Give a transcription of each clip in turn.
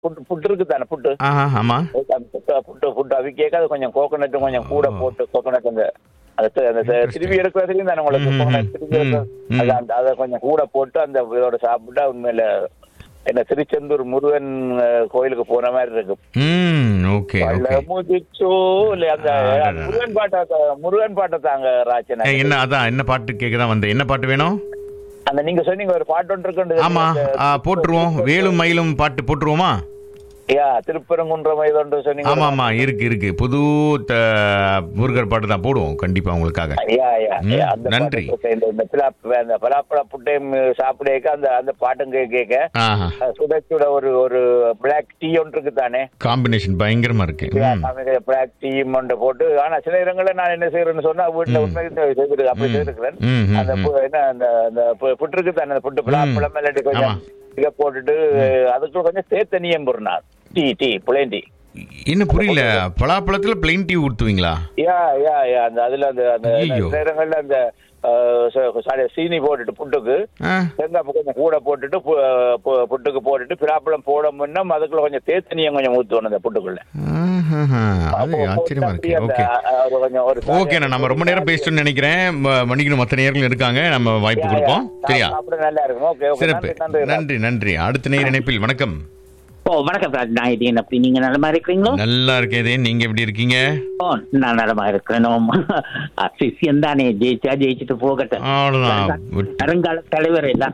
புட்டு புட்டு இருக்கு தானே புட்டு ஆஹா ஆமா அந்த புட்டு புட்டு புட்டு அவிக்கேக்க அது கொஞ்சம் கோகோனட்டும் கொஞ்சம் கூட போட்டு கோகோனட் அந்த அந்த தி- அந்த தி- திருப்பி எடுக்கிற தெரியும் தானே உங்களுக்கு ம், ம், கோகோனட் திருப்பி ம், எடுக்கிற- ம். அது அந்த அதை கொஞ்சம் கூட போட்டு அந்த இதோட சாப்பிட்டா உண்மையில என்ன திருச்செந்தூர் முருகன் அஹ், கோயிலுக்கு போன மாதிரி இருக்கும் ம் ஓகே ஓகே பழமுதிச்சோ இல்ல அந்த ஆ, அந்த முருகன் பாட்டை முருகன் பாட்டை தாங்க ராஜன் ஏ, என்ன அதான் என்ன பாட்டு கேட்க தான் வந்தேன் என்ன பாட்டு வேணும் அந்த நீங்க சொன்னீங்க ஒரு பாட்டு ஒன்று இருக்கு ஆமா ஆ, போட்டுருவோம் வேலும் மயிலும் பாட்டு போட்டுருவோமா யா திருப்பரங்குன்றம் இதொன்று சொன்னீங்க ஆமா ஆமா இருக்கு இருக்கு புது த- முருகர் பாட்டு தான் போடுவோம் கண்டிப்பா உங்களுக்காக யா, யா, ம், யா, அந்த நன்றி. பாட்டு இந்த- இந்த பிலா- அந்த பலாப்பழ புட்டையும் சாப்பிடக்க அந்த அந்த பாட்டும் கே- கேட்க ஆஹா அஹ், சுட சுட ஒரு ஒரு பிளாக் டீ ஒன்று இருக்கு தானே காம்பினேஷன் பயங்கரமா இருக்கு ம். பிளாக் டீ ஒன்று போட்டு ஆனா சில இடங்கள்ல நான் என்ன செய்யறேன்னு சொன்னா வீட்டுல உண்மைக்கு செய்திருக்கு அப்படி ம். செய்திருக்கிறேன் ம், ம், அந்த ம். பு- என்ன அந்த அந்த பு- புட்டு இருக்கு தானே அந்த புட்டு பலாப்பழம் இல்லாட்டி கொஞ்சம் ஆமா. இதை போட்டுட்டு அதுக்குள்ள கொஞ்சம் தேத்தனியம் போடுறார் டீ டீ புளேன் டீ என்ன புரியல பலாப்பழத்துல பிளைன் டீ ஊத்துவீங்களா யா யா யா அந்த அதுல அந்த அந்த ஐயோ. சில இடங்கள்ல அந்த அஹ், ச- சாரி, சீனி போட்டுட்டு புட்டுக்கு ஆ, தேங்காய் பூ கொஞ்சம் கூட போட்டுட்டு பு- பு- புட்டுக்கு போட்டுட்டு பிராப்பளம் போட முன்ன அதுக்குள்ள கொஞ்சம் தேத்தனியம் கொஞ்சம் ஊத்துவணும் அந்த புட்டுக்குள்ள ஆஹாஹா. அது அப்போ ஆச்சரியமா போட்டு இருக்கு அப்படியே ஓகே அந்த, அஹ், ஒரு கொஞ்சம் ஒரு ஓகேண்ணா நம்ம ரொம்ப நேரம் பேசிட்டோம்னு நினைக்கிறேன் ம- மன்னிக்கணும் மற்ற நேர்கள் இருக்காங்க நம்ம வாய்ப்பு யா, யா. கொடுப்போம் சரியா அப்படி நல்லா இருக்கும் ஓகே ஓகே சிறப்பு நன்றி நன்றி நன்றி நன்றி அடுத்த நேர் இணைப்பில் வணக்கம் ஓ வணக்கம் ராஜ் நான் இது அப்படி நீங்க நலமா இருக்கிறீங்களோ நல்லா இருக்கேதே நீங்க எப்படி இருக்கீங்க ஓ நான் நலமா இருக்கிறேன் சிஷியம் தானே ஜெயிச்சா ஜெயிச்சுட்டு போகட்டும் அவ்வளவுதான் விட்டு. வருங்கால தலைவர் எல்லாம்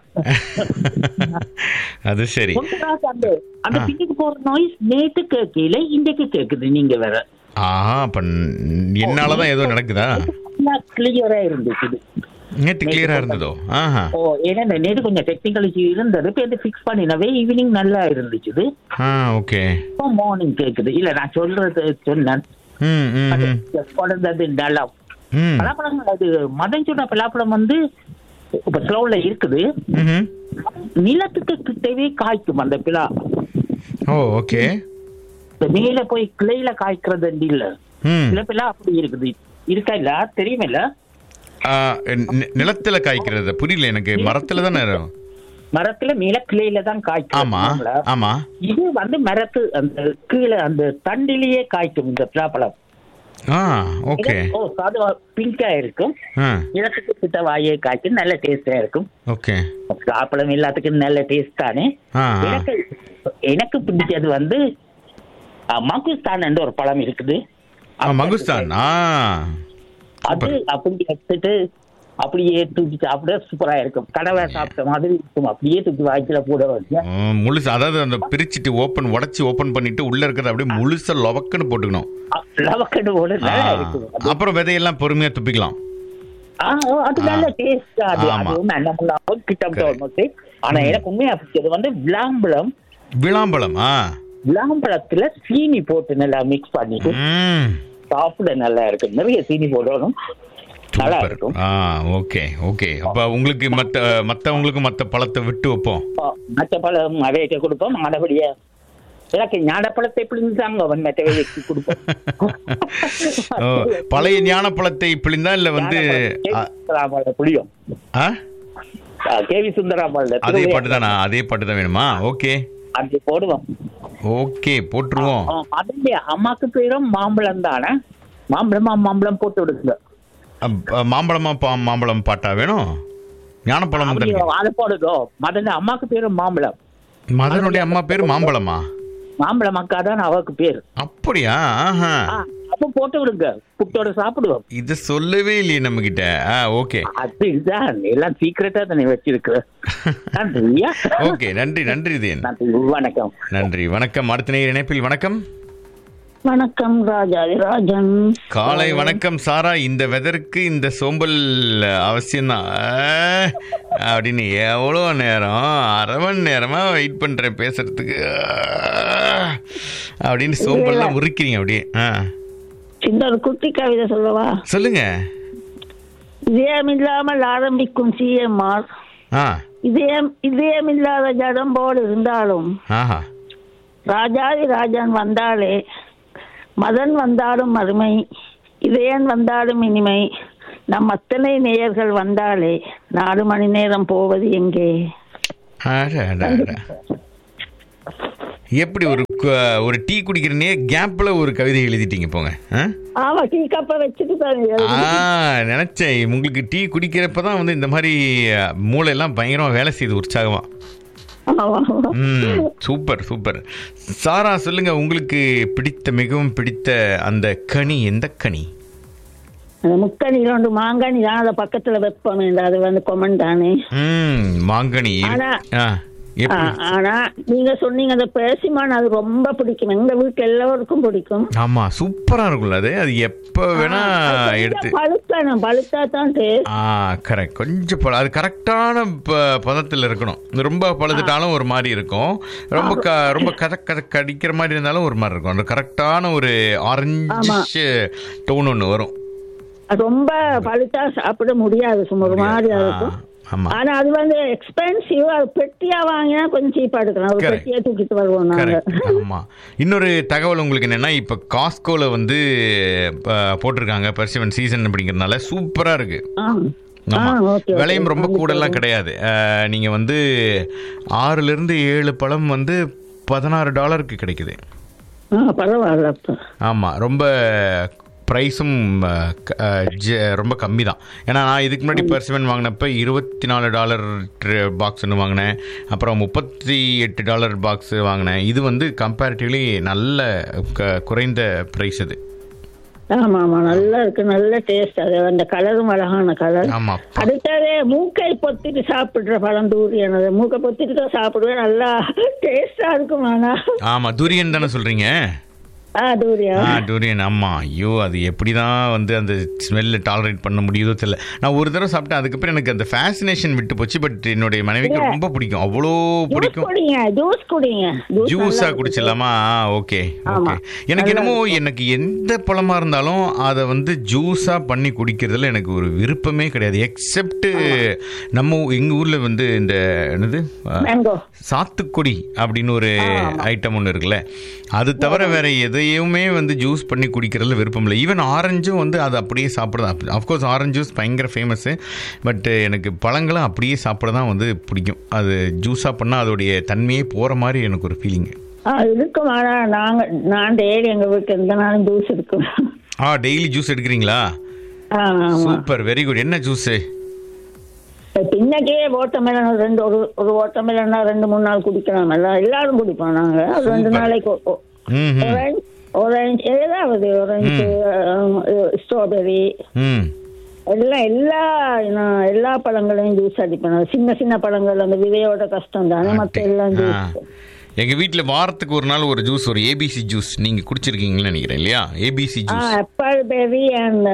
அது சரி முத்துராஜ், அந்த அந்த ஆ. பின்னுக்கு போற நாய்ஸ் நேத்து கேட்கல இன்றைக்கு கேக்குது நீங்க வேற ஆஹா அப்ப ந- என்னாலதான் ஏதோ நடக்குதா கிளியரா இருந்துச்சு நேத்து கிளியரா இருந்ததோ ஆஹா ஓ ஏன்னா இந்த நேத்து கொஞ்சம் டெக்னிக்கல் இஷ்யூ இருந்தது இப்போ இது ஃபிக்ஸ் பண்ணினவே ஈவினிங் நல்லா இருந்துச்சு ஆ ஓகே இப்போ மார்னிங் கேக்குது இல்ல நான் சொல்றது சொன்னேன் ம் ம் அது ம். குழந்தது நல்லா ம் பலாப்பழம் அது மதன் சொன்ன பலாப்பழம் வந்து இப்ப ஸ்லோல இருக்குது ம்ஹும். நிலத்துக்கு கிட்டவே காய்க்கும் அந்த பிலா ஓ ஓகே இந்த மேல போய் கிளையில காய்க்கிறது இல்ல ம் சில பிலா அப்படி இருக்குது இருக்கா இல்ல தெரியுமில்ல ஆ, நி- நிலத்துல காய்க்கிறது புரியல எனக்கு மரத்துல தானே இருக்கும். மரத்துல மேல கிளையில தான் ஆமா காய்க்கும் ஆமா இது வந்து மரத்து அந்த கீழே அந்த தண்டிலேயே காய்க்கும் இந்த பிலாப்பழம் ஆ ஓகே ஓ அது பிங்கா இருக்கும் ஆ நிலத்துக்கு கிட்ட வாயே காய்க்கும் நல்ல டேஸ்டா இருக்கும் ஓகே பிலாப்பழம் எல்லாத்துக்கும் நல்ல டேஸ்ட் தானே ஆ ஆ. எனக்கு எனக்கு பிடிச்சது வந்து மங்குஸ்தான் ஒரு பழம் இருக்குது ஆ மங்குஸ்தான் ஆ அது அப்படி எடுத்துட்டு அப்படியே தூக்கி சாப்பிட சூப்பரா இருக்கும் கடவை சாப்பிட்ட மாதிரி இருக்கும் அப்படியே தூக்கி வாய்க்கில போட வச்சு ம், முழுசா அதாவது அந்த பிரிச்சுட்டு ஓப்பன் உடைச்சு ஓப்பன் பண்ணிட்டு உள்ள இருக்கிறத அப்படியே முழுசா லொவக்குன்னு போட்டுக்கணும் லவக்கடு போட ஆ. நல்லா இருக்கும் அது- அப்புறம் விதையெல்லாம் பொறுமையா துப்பிக்கலாம் ஆ, அது நல்ல டேஸ்ட் அது ஆமா. அதுவும் நல்ல முள்ளாவும் கிட்டத்தட்ட almost. ஆனா எனக்கு உண்மையா பிடிச்சது வந்து விளாம்பழம் விளாம்பழம் ஆ விளாம்பழத்துல சீனி போட்டு நல்லா மிக்ஸ் பண்ணிட்டு ம் சாப்பிட நல்லா இருக்கும் நிறைய சீனி போடணும் நல்லா சூப்பர் இருக்கும் ஆ ஓகே ஓகே அப்ப உங்களுக்கு மத்த மத்தவங்களுக்கு மத்த பழத்தை விட்டு வைப்போம் மற்ற பழம் அவைக்க கொடுப்போம் மறுபடியா எனக்கு ஞானப்பழத்தை பிடிந்தாங்க அவன் மற்றவை வச்சு கொடுப்போம் ஓ, பழைய ஞானப்பழத்தை பிழிந்தா இல்ல வந்து ஆ, புளியும் ஆ? கேவி சுந்தராமல் அதே பாட்டு தானா அதே பாட்டு தான் வேணுமா ஓகே அது போடுவோம் ஓகே போட்டுருவோம் ஆ, அதுல அம்மாக்கு பேரும் மாம்பழம் தானே மாம்பழமா மாம்பழம் போட்டு விடுங்க அப்ப, மாம்பழமா பா- மாம்பழம் பாட்டா வேணும் ஞானப்பழம் அப்படி தானே அதை போடுதோ மதன அம்மாக்கு பேரும் மாம்பழம் மதனுடைய அம்மா பேரு மாம்பழமா மாம்பழம் அக்கா தான் அவருக்கு பேரு அப்படியா ஆஹா ஆ, அப்ப போட்டு விடுங்க புட்டோட சாப்பிடுவோம் இது சொல்லவே இல்லையே நம்ம கிட்ட ஆ ஓகே அதுதான் எல்லாம் சீக்கிரட்டா தானே வச்சிருக்கு நன்றியா ஓகே நன்றி நன்றி தேன் நன்றி வணக்கம் நன்றி வணக்கம் அடுத்த நேர் இணைப்பில் வணக்கம் வணக்கம் ராஜாதிராஜன் காலை வணக்கம் சாரா இந்த வெதருக்கு இந்த சோம்பல் அவசியம்தான் ஆ, அப்படின்னு எவ்வளோ நேரம் அரை மணி நேரமா வெயிட் பண்றேன் பேசுறதுக்கு ஆ, அப்படின்னு சோம்பல்லாம் முறிக்கிறீங்க அப்படியே ஆ சின்ன ஒரு குட்டி கவிதை சொல்லவா சொல்லுங்க இதயம் இல்லாமல் ஆரம்பிக்கும் சிஎம்ஆர் ஆ இதயம் இதயம் இல்லாத ஜடம் போல் இருந்தாலும் ஆஹா ராஜாதி ராஜன் வந்தாலே மதன் வந்தாலும் அருமை இதயன் வந்தாலும் இனிமை நம் அத்தனை நேயர்கள் வந்தாலே நாலு மணி நேரம் போவது எங்கே அட, அட, அட. எப்படி ஒரு கு- ஒரு டீ குடிக்கிறனே கேப்ல ஒரு கவிதை எழுதிட்டீங்க போங்க ஆ? ஆமா டீ கப்பை வச்சுட்டு பாருங்க ஆ நினைச்சேன் உங்களுக்கு டீ குடிக்கிறப்ப தான் வந்து இந்த மாதிரி அஹ், மூளையெல்லாம் பயங்கரமா வேலை செய்யுது உற்சாகமா ஆமா ஆமா ம் சூப்பர் சூப்பர் சாரா சொல்லுங்க உங்களுக்கு பிடித்த மிகவும் பிடித்த அந்த கனி எந்த கனி அந்த முக்கணில ஒன்று மாங்கனி தான் அதை பக்கத்துல வைப்போம் அது வந்து கொமன் தானே ம் மாங்கனி இரு- ஆனா- ஆ ஆ, எப்படி ஆனா நீங்க சொன்னீங்க அந்த பேசிமான் அது ரொம்ப பிடிக்கும் எங்க வீட்டுல எல்லாருக்கும் பிடிக்கும் ஆமா சூப்பரா இருக்கும்ல அது அது எப்ப வேணா எடுத்து பழுக்கணும் பழுத்தா தான் டேஸ்ட் ஆ கரெக்ட் கொஞ்சம் பழ அது கரெக்டான ப- பதத்தில் இருக்கணும் ரொம்ப பழுதுட்டாலும் ஒரு மாதிரி இருக்கும் ரொம்ப க ரொம்ப கத கத கடிக்கிற மாதிரி இருந்தாலும் ஒரு மாதிரி இருக்கும் அந்த கரெக்டான ஒரு ஆரஞ்சு டோன் ஒன்று வரும் அது ரொம்ப பழுத்தா சாப்பிட முடியாது சும்மா ஒரு மாதிரியா இருக்கும் ஆமா ஆனா அது வந்து எக்ஸ்பென்சிவ் அது பெட்டியா வாங்கினா கொஞ்சம் சீப்பா எடுக்கலாம் ஒரு Correct. பெட்டியா தூக்கிட்டு வருவோம் நாங்க கரெக்ட் ஆமா இன்னொரு தகவல் உங்களுக்கு என்னன்னா இப்ப காஸ்கோல வந்து ப- போட்டிருக்காங்க பர்சிவன் சீசன் அப்படிங்கறதுனால சூப்பரா இருக்கு ஆ. ஆ, ஆமா okay, okay. விலையும் ரொம்ப கூடலாம் கிடையாது அஹ், நீங்க வந்து ஆறுல இருந்து ஏழு பழம் வந்து பதினாறு டாலருக்கு கிடைக்குது ஆ, பரவாயில்ல அப்ப ஆமா ரொம்ப ப்ரைஸும் ரொம்ப கம்மி தான் ஏன்னா நான் இதுக்கு முன்னாடி பர்சிவன் வாங்கினப்ப இருபத்தி நாலு டாலர் பாக்ஸ் ஒன்று வாங்கினேன் அப்புறம் முப்பத்தி எட்டு டாலர் பாக்ஸ் வாங்கினேன் இது வந்து கம்பேரிட்டிவ்லி நல்ல க- குறைந்த ப்ரைஸ் இது ஆமா ஆமா நல்லா இருக்கு நல்ல டேஸ்ட் அது அந்த கலரும் அழகான கலர் ஆமா அடுத்தது மூக்கை பொத்திட்டு சாப்பிடுற பழம் தூரியன் அது மூக்கை பொத்திட்டு தான் சாப்பிடுவேன் நல்லா டேஸ்டா இருக்கும் ஆனா ஆமா துரியன் தானே சொல்றீங்க ஆ தூரியம் ஆ டூரியன் ஆமாம் ஐயோ அது எப்படி தான் வந்து அந்த ஸ்மெல்லை டாலரேட் பண்ண முடியுதோ தெரியல நான் ஒரு தடவை சாப்பிட்டேன் அதுக்கப்புறம் எனக்கு அந்த ஃபேசினேஷன் விட்டு போச்சு பட் என்னுடைய மனைவிக்கு ரொம்ப பிடிக்கும் அவ்வளோ ஜூஸ் பிடிக்கும் குடிங்க ஜூஸ் குடிங்க ஜூஸ் ஜூஸா நல்லா குடிச்சிடலாமா ஓகே ஆமா. ஓகே எனக்கு என்னமோ எனக்கு எந்த பழமா இருந்தாலும் அதை வந்து ஜூஸா பண்ணி குடிக்கிறதுல எனக்கு ஒரு விருப்பமே கிடையாது எக்ஸெப்ட் நம்ம ஊ- எங்க ஊர்ல வந்து இந்த என்னது அஹ், மேங்கோ சாத்துக்குடி அப்படின்னு ஒரு ஐட்டம் ஒன்று இருக்குல்ல அது தவிர வேற எதையுமே வந்து ஜூஸ் பண்ணி குடிக்கிறதுல விருப்பம் இல்லை ஈவன் ஆரஞ்சும் வந்து அது அப்படியே சாப்பிட்றது அஃப்கோர்ஸ் ஆரஞ்சு ஜூஸ் பயங்கர ஃபேமஸ்ஸு பட் எனக்கு பழங்களும் அப்படியே சாப்பிட தான் வந்து பிடிக்கும் அது ஜூஸாக பண்ணால் அதோடைய தன்மையே போகிற மாதிரி எனக்கு ஒரு ஃபீலிங்கு ஆ இருக்கும் ஆனா நாங்க நான் டெய்லி எங்க வீட்டுல எந்த நாளும் ஜூஸ் இருக்கும் ஆ டெய்லி ஜூஸ் எடுக்கிறீங்களா ஆ, ஆமா சூப்பர் வெரி குட் என்ன ஜூஸு பின்னக்கே ஓட்டமெலன் ரெண்டு ஒரு ஒரு ஓட்டமெலன்னா ரெண்டு மூணு நாள் குடிக்கலாம் எல்லாம் எல்லாரும் குடிப்போம் நாங்க அது ரெண்டு Super. நாளைக்கு ஒ- ஒ- ம் ம் orange orange ஏதாவது orange ஸ்ட்ராபெரி ம் எல்லாம் எல்லா நான் எல்லா பழங்களையும் ஜூஸ் அடிப்பேன் சின்ன சின்ன பழங்கள் அந்த விதையோட கஷ்டம் தானே மற்ற எல்லாம் ஆ. ஜூஸ் எங்க வீட்ல வாரத்துக்கு ஒரு நாள் ஒரு ஜூஸ் ஒரு ஏபிசி ஜூஸ் நீங்க குடிச்சிருக்கீங்கன்னு நினைக்கிறேன் இல்லையா ஏபிசி ஆ juice apple berry and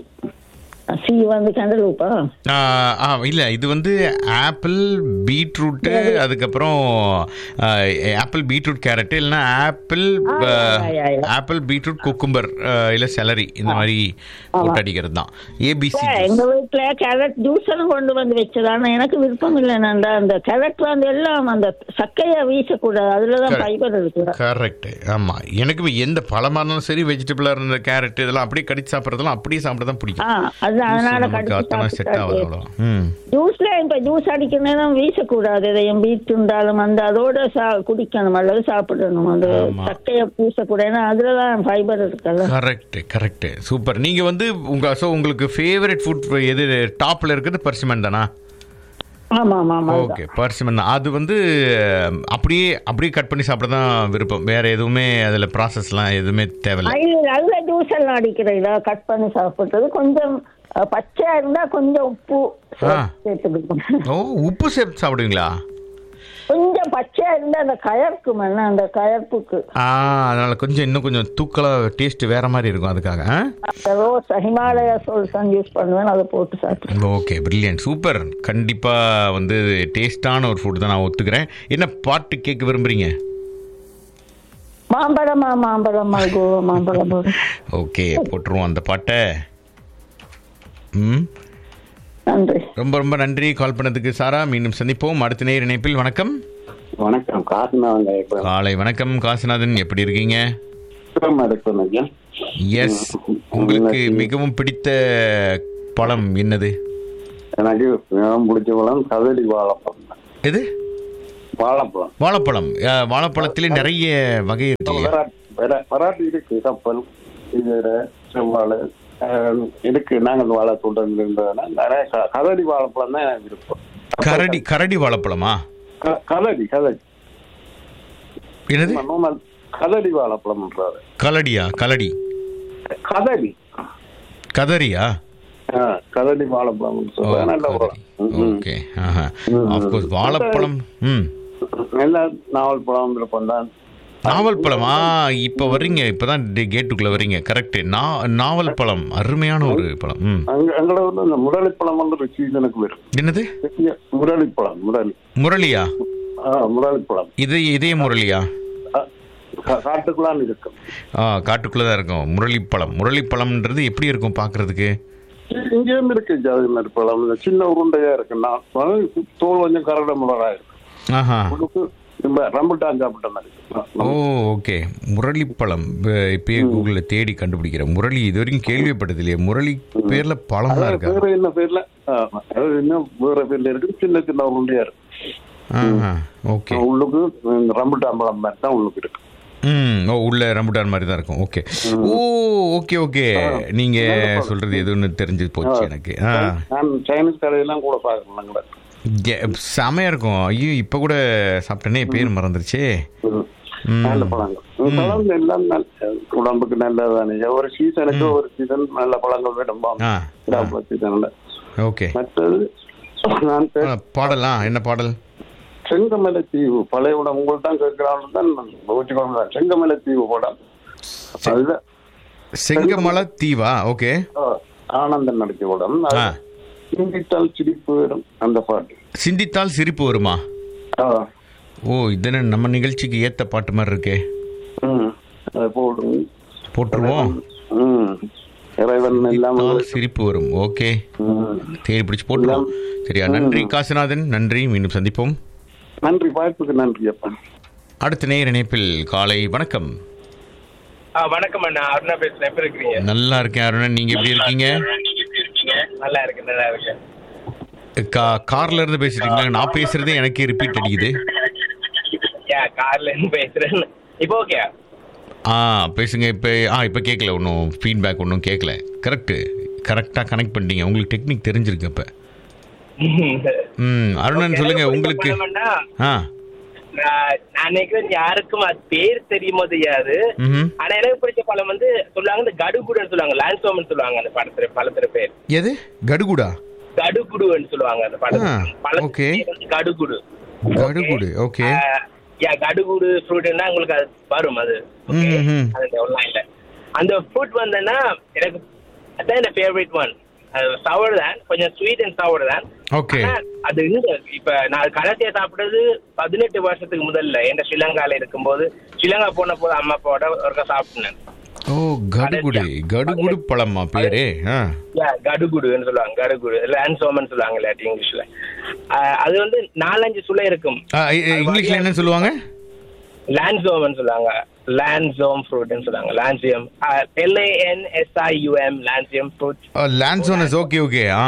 C வந்து கண்டலூப்பா ஆ, ஆ இல்ல இது வந்து ஆப்பிள் பீட்ரூட்டு அதுக்கப்புறம் ஆ, ஆப்பிள் பீட்ரூட் கேரட் இல்லைன்னா ஆப்பிள் ஆ, ஆ, yeah, yeah, yeah. Apple beetroot cucumber இல்ல செலரி இந்த மாதிரி போட்டு அடிக்கிறது தான் ஏபிசி எங்க வீட்டுல கேரட் ஜூஸ் எல்லாம் கொண்டு வந்து வச்சது ஆனா எனக்கு விருப்பம் இல்லை நான் அந்த கேரட் வந்து எல்லாம் அந்த சக்கைய வீசக்கூடாது அதுலதான் Correct. ஃபைபர் இருக்கு கரெக்ட் ஆமா எனக்கு எந்த பழமா இருந்தாலும் சரி வெஜிடபிளா இருந்த கேரட் இதெல்லாம் அப்படியே கடிச்சு சாப்பிட்றதெல்லாம் அப்படியே சாப்பிட தான் பிடிக்கும் ஆ அது அதனால நமக்கு அத்தனை செட் ஆகுது அவ்வளோ ம் ஜூஸ்ல இப்ப ஜூஸ் அடிக்கிற நேரம் வீசக்கூடாது இதையும் பீட் இருந்தாலும் அந்த அதோட சா- குடிக்கணும் அல்லது சாப்பிடணும் அது ஆமா. சக்கைய பூசக்கூடாது ஏன்னா அதுலதான் ஃபைபர் இருக்குல்ல கரெக்ட் கரெக்ட் சூப்பர் நீங்க வந்து உங்க ஸோ உங்களுக்கு ஃபேவரட் ஃபுட் எது டாப்ல இருக்குது பர்சிமன் தானா ஆமா ஆமா ஆமா ஓகே பர்சிமன் தான் அது வந்து அஹ், அப்படியே அப்படியே கட் பண்ணி சாப்பிட தான் விருப்பம் வேற எதுவுமே அதில் ப்ராசஸ்லாம் எதுவுமே தேவையில்லை அது நல்ல ஜூஸ் எல்லாம் அடிக்கிறீங்களா கட் பண்ணி சாப்பிடுறது கொஞ்சம் அஹ், பச்சையா இருந்தா கொஞ்சம் உப்பு ஆ. சேர்த்துக்கணும் ஓ உப்பு சேர்த்து சாப்பிடுவீங்களா கொஞ்சம் பச்சையா இருந்தா அந்த கயர்க்கும் என்ன அந்த கயர்ப்புக்கு ஆ அதனால கொஞ்சம் இன்னும் கொஞ்சம் தூக்கலாக டேஸ்ட் வேற மாதிரி இருக்கும் அதுக்காக ஆ அந்த ரோஸ் ஹிமாலயா சோல்சன் யூஸ் பண்ணுவேன் அதை போட்டு சாப்பிடுவேன் ஓகே பிரில்லியன்ட் சூப்பர் கண்டிப்பாக வந்து டேஸ்டான ஒரு ஃபுட் தான் நான் ஒத்துக்கிறேன் என்ன பாட்டு கேட்க விரும்புறீங்க மாம்பழமா மாம்பழமா கோவா மாம்பழம் ஓகே போட்டுருவோம் அந்த பாட்டை ம் நன்றி ரொம்ப ரொம்ப நன்றி கால் பண்ணதுக்கு சாரா மீண்டும் சந்திப்போம் அடுத்த நேர் இணைப்பில் வணக்கம் வணக்கம் காரணம் இப்போ காலை வணக்கம் காசிநாதன் எப்படி இருக்கீங்க இருக்கும் ஐயா எஸ் உங்களுக்கு மிகவும் பிடித்த பழம் என்னது எனக்கு மிகவும் பிடிச்ச பழம் கதலி வாழைப்பழம் எது வாழைப்பழம் வாழைப்பழம் அஹ், வாழைப்பழத்திலே நிறைய வகை இருக்கு இல்லையா வெராட்டி வெரா- வெராட்டி இருக்கு கப்பல் இது செவ்வாழை ஆஹ், இருக்கு நாங்கள் வாழை தோட்டம் இருந்ததுன்னா நிறைய க- கதடி வாழைப்பழம் தான் எனக்கு விருப்பம் கரடி கரடி வாழைப்பழமா க- கதடி கதடி என்னது normal கதடி வாழைப்பழம்ன்றாரு கலடியா கலடி கதடி கதரியா ஆ, கதடி வாழைப்பழம் ஓ, சொல்றேன் நல்ல கதரி. பழம் ம், ம். ஓகே ஆஹா ம். ஆஃப்கோர்ஸ் வாழைப்பழம் ம் நல்ல நாவல் பழம் விருப்பம் தான் நாவல் பழமா இப்போ வர்றீங்க இப்பதான் கேட்டுக்குள்ள வர்றீங்க கரெக்ட் நாவல் பழம் அருமையான ஒரு பழம் ம் அங்க எங்களோட வந்து இந்த முரளிப்பழம் வந்து ஒரு சீசனுக்கு வரும் என்னது பெரிய முரளிப்பழம் முரளி முரளியா ஆ முரளிப்பழம் இது இதே முரளியா ஆ, கா- காட்டுக்குள்ளான் இருக்கும் ஆ காட்டுக்குள்ளே தான் இருக்கும் முரளிப்பழம் முரளிப்பழம்ன்றது எப்படி இருக்கும் பார்க்கறதுக்கு இங்கேயும் இருக்கு ஜாதி மாதிரி பழம் இந்த சின்ன உருண்டையா இருக்கு நான் பழம் தோல் கொஞ்சம் கரட முரடா இருக்கு ஆஹா உனக்கு நம்ம ரம்புட்டான் சாப்பிட்ட மாதிரி ஓ ஓகே முரளிப்பழம் இப்ப- இப்பயே கூகுளில் தேடி கண்டுபிடிக்கிறேன் முரளி இது வரைக்கும் கேள்விப்பட்டது இல்லையா முரளி பேர்ல பழம்லாம் அதாவது இருக்கா வேற என்ன பேர்ல ஆ, அதாவது இன்னும் வேற பேர்ல இருக்கு சின்ன சின்ன உருண்டையா இருக்கு ஆஹா ஓகே உள்ளுக்கு இந்த ரம்புட்டான் பழம் மாதிரி தான் உள்ளுக்கு இருக்கு ம் ஓ உள்ள ரம்புட்டான் மாதிரி தான் இருக்கும் ஓகே ஓ ஓகே ஓகே நீங்க சொல்றது எதுன்னு தெரிஞ்சு போச்சு எனக்கு ஆ நான் சைனீஸ் கடையெல்லாம் கூட பாக்குறேன் நாங்கள கே- செமையா இருக்கும் ஐயோ இப்ப கூட சாப்பிட்டேனே பேர் மறந்துருச்சே ம். நல்ல பழங்கள் இந்த பழம் எல்லாம் நல்ல- உடம்புக்கு நல்லதானே ஒரு சீசனுக்கு ஒரு சீசன் நல்ல பழங்கள் வேணும் ஆ விடாப்பழ சீசன்ல ஓகே மற்றது நான் ஆ, பாடலாம் என்ன பாடல் செங்கமலை தீவு பழைய உடம் உங்களுக்கு தான் கேட்கிறாங்க தான் வச்சுக்கோங்க செங்கமலை தீவு படம் அதுல செங்கமலை தீவா ஓகே ஆ, ஆனந்தன் நடிச்ச படம் அது ஆ சிந்தித்தால் சிரிப்பு வரும் அந்த பாட்டு சிந்தித்தால் சிரிப்பு வருமா ஆ, ஓ இதென்ன நம்ம நிகழ்ச்சிக்கு ஏத்த பாட்டு மாதிரி இருக்கே ம், அதை போடும் போட்டுருவோம் ம், இறைவன் எல்லாம் சிந்தித்தால் சிரிப்பு வரும் ஓகே ம். தேடி பிடிச்சு போட்டுருவோம் சரியா நன்றி காசிநாதன் நன்றி மீண்டும் சந்திப்போம் நன்றி வாய்ப்புக்கு நன்றி அப்பா அடுத்த நேர் இணைப்பில் காலை வணக்கம் ஆ வணக்கம் அண்ணா அருணா பேசுறேன் எப்படி இருக்கிறீங்க நல்லா இருக்கேன் அருணன் நீங்க எப்படி இருக்கீங்க நல்லா இருக்கு நல்லா இருக்கு கா கார்ல இருந்து பேசிட்டு இருக்கீங்க நான் பேசுறதே எனக்கே ரிப்பீட் அடிக்குது ஏன் கார்ல இருந்து பேசுறேன் இப்போ ஓகே ஆ பேசுங்க இப்போ ஆ இப்போ கேட்கல ஒன்றும் ஃபீட்பேக் ஒன்றும் கேட்கல கரெக்டு கரெக்டாக கனெக்ட் பண்ணிட்டீங்க உங்களுக்கு டெக்னிக் தெரிஞ்சிருக்கு இப்போ ம் அருணன் சொல்லுங்க உங்களுக்கு ஆ நான் நினைக்கிறேன் யாருக்கும் அது பேர் தெரியுமோ தெரியாது ம் ஆனா எனக்கு பிடிச்ச படம் வந்து சொல்லுவாங்க இந்த கடுகுடுன்னு சொல்லுவாங்க லான்சோமன் சொல்லுவாங்க அந்த படத்துல படத்துல பேர் எது கடுகுடா கடுகுடுன்னு சொல்லுவாங்க அந்த படம் ஆ, படத்துல okay. பேர் வந்து கடுகுடு கடுகுடு ஓகே யா கடுகுடு ஃப்ரூட்னா உங்களுக்கு அது வரும் அது okay? ம், ம். அது ஒன்லைன்ல அந்த ஃப்ரூட் வந்தேன்னா எனக்கு அதான் என் ஃபேவரட் ஒன் சவர் தான் கொஞ்சம் ஸ்வீட் அண்ட் சவர் தான் ஓகே ஆனா, அது இந்த இப்ப நான் கடைசியா சாப்பிட்டது பதினெட்டு வருஷத்துக்கு முதல்ல என் ஸ்ரீலங்கால இருக்கும்போது ஸ்ரீலங்கா போன போது அம்மா அப்பாவோட ஒருக்கா சாப்பிட்டேன் ஓ கடுகுடு கடுகுடு பழமா பேரு ஆ Yeah, கடுகுடுன்னு சொல்லுவாங்க கடுகுடு லான்சோமன் சொல்லுவாங்க இல்லாட்டி இங்கிலீஷ்ல ஆஹ் அது வந்து நாலஞ்சு சுளை இருக்கும் ஆ, இ- இ- இங்கிலீஷ்ல என்ன சொல்லுவாங்க லான்சோமன் சொல்லுவாங்க லான்சோம் ஃப்ரூட்னு சொல்லுவாங்க lansium LAN SIUM lansium fruit lanzones okay okay ஆ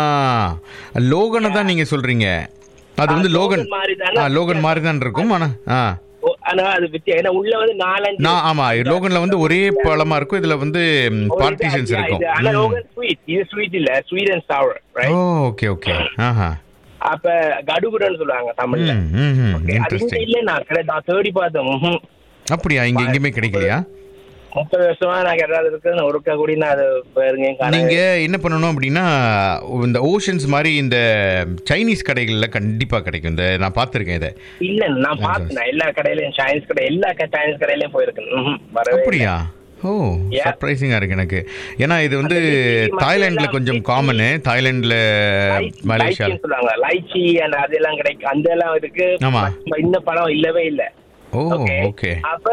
லோகனை தான் நீங்க சொல்றீங்க அது வந்து ஆ, லோகன் லோகன் மாதிரி தானே? ஆ லோகன் மாதிரி தான் இருக்கும் ஆனா ஆ ஆனா அது வித்தியா ஏன்னா உள்ள வந்து நாலஞ்சு நான் ஆமா லோகன்ல வந்து ஒரே பழமா இருக்கும் இதுல வந்து ஒரு பார்ட்டிஷன்ஸ் இது- இருக்கும் இது- ஆனா ம். லோகன் ஸ்வீட் இது ஸ்வீட் இல்ல sweet and sour oh right okay okay ஆஹா அப்ப கடுகுடுன்னு சொல்லுவாங்க தமிழ்ல ம் ம் ம் Okay, அது இங்க இன்ட்ரெஸ்டிங் இல்ல நான் கிடை- நான் தேடி பார்த்தேன் ம்ஹும். அப்படியா இங்க எங்கேயுமே கிடைக்கலையா முப்பது வருஷமா நான் கேட்டது இருக்கு நான் ஒருக்கா கூடி நான் அது பாருங்க நீங்க என்ன பண்ணணும் அப்படின்னா இந்த ஓஷன்ஸ் மாதிரி இந்த சைனீஸ் கடைகள்ல கண்டிப்பா கிடைக்கும் இந்த நான் பார்த்திருக்கேன் இதை இல்ல நான் பார்த்தேன் நான் எல்லா கடையிலயும் சைனீஸ் கடை எல்லா க- சைனீஸ் கடையிலயும் போயிருக்கேன் ம்ஹும். வரவே இல்ல. அப்படியா ஓ Yeah. சர்ப்ரைசிங்கா இருக்கு எனக்கு ஏன்னா இது வந்து அந்த லிச்சி தாய்லாந்துல மட்டும் கொஞ்சம் லிச்சி- காமனு தாய்லாந்துல லைச்சி- மலேசியா லைச்சின்னு சொல்லுவாங்க லைச்சி and அதெல்லாம் கிடைக்கும் அந்த எல்லாம் இருக்கு ஆமா. ம- இந்த பழம் இல்லவே இல்ல ஓ Okay. ஓகே அப்ப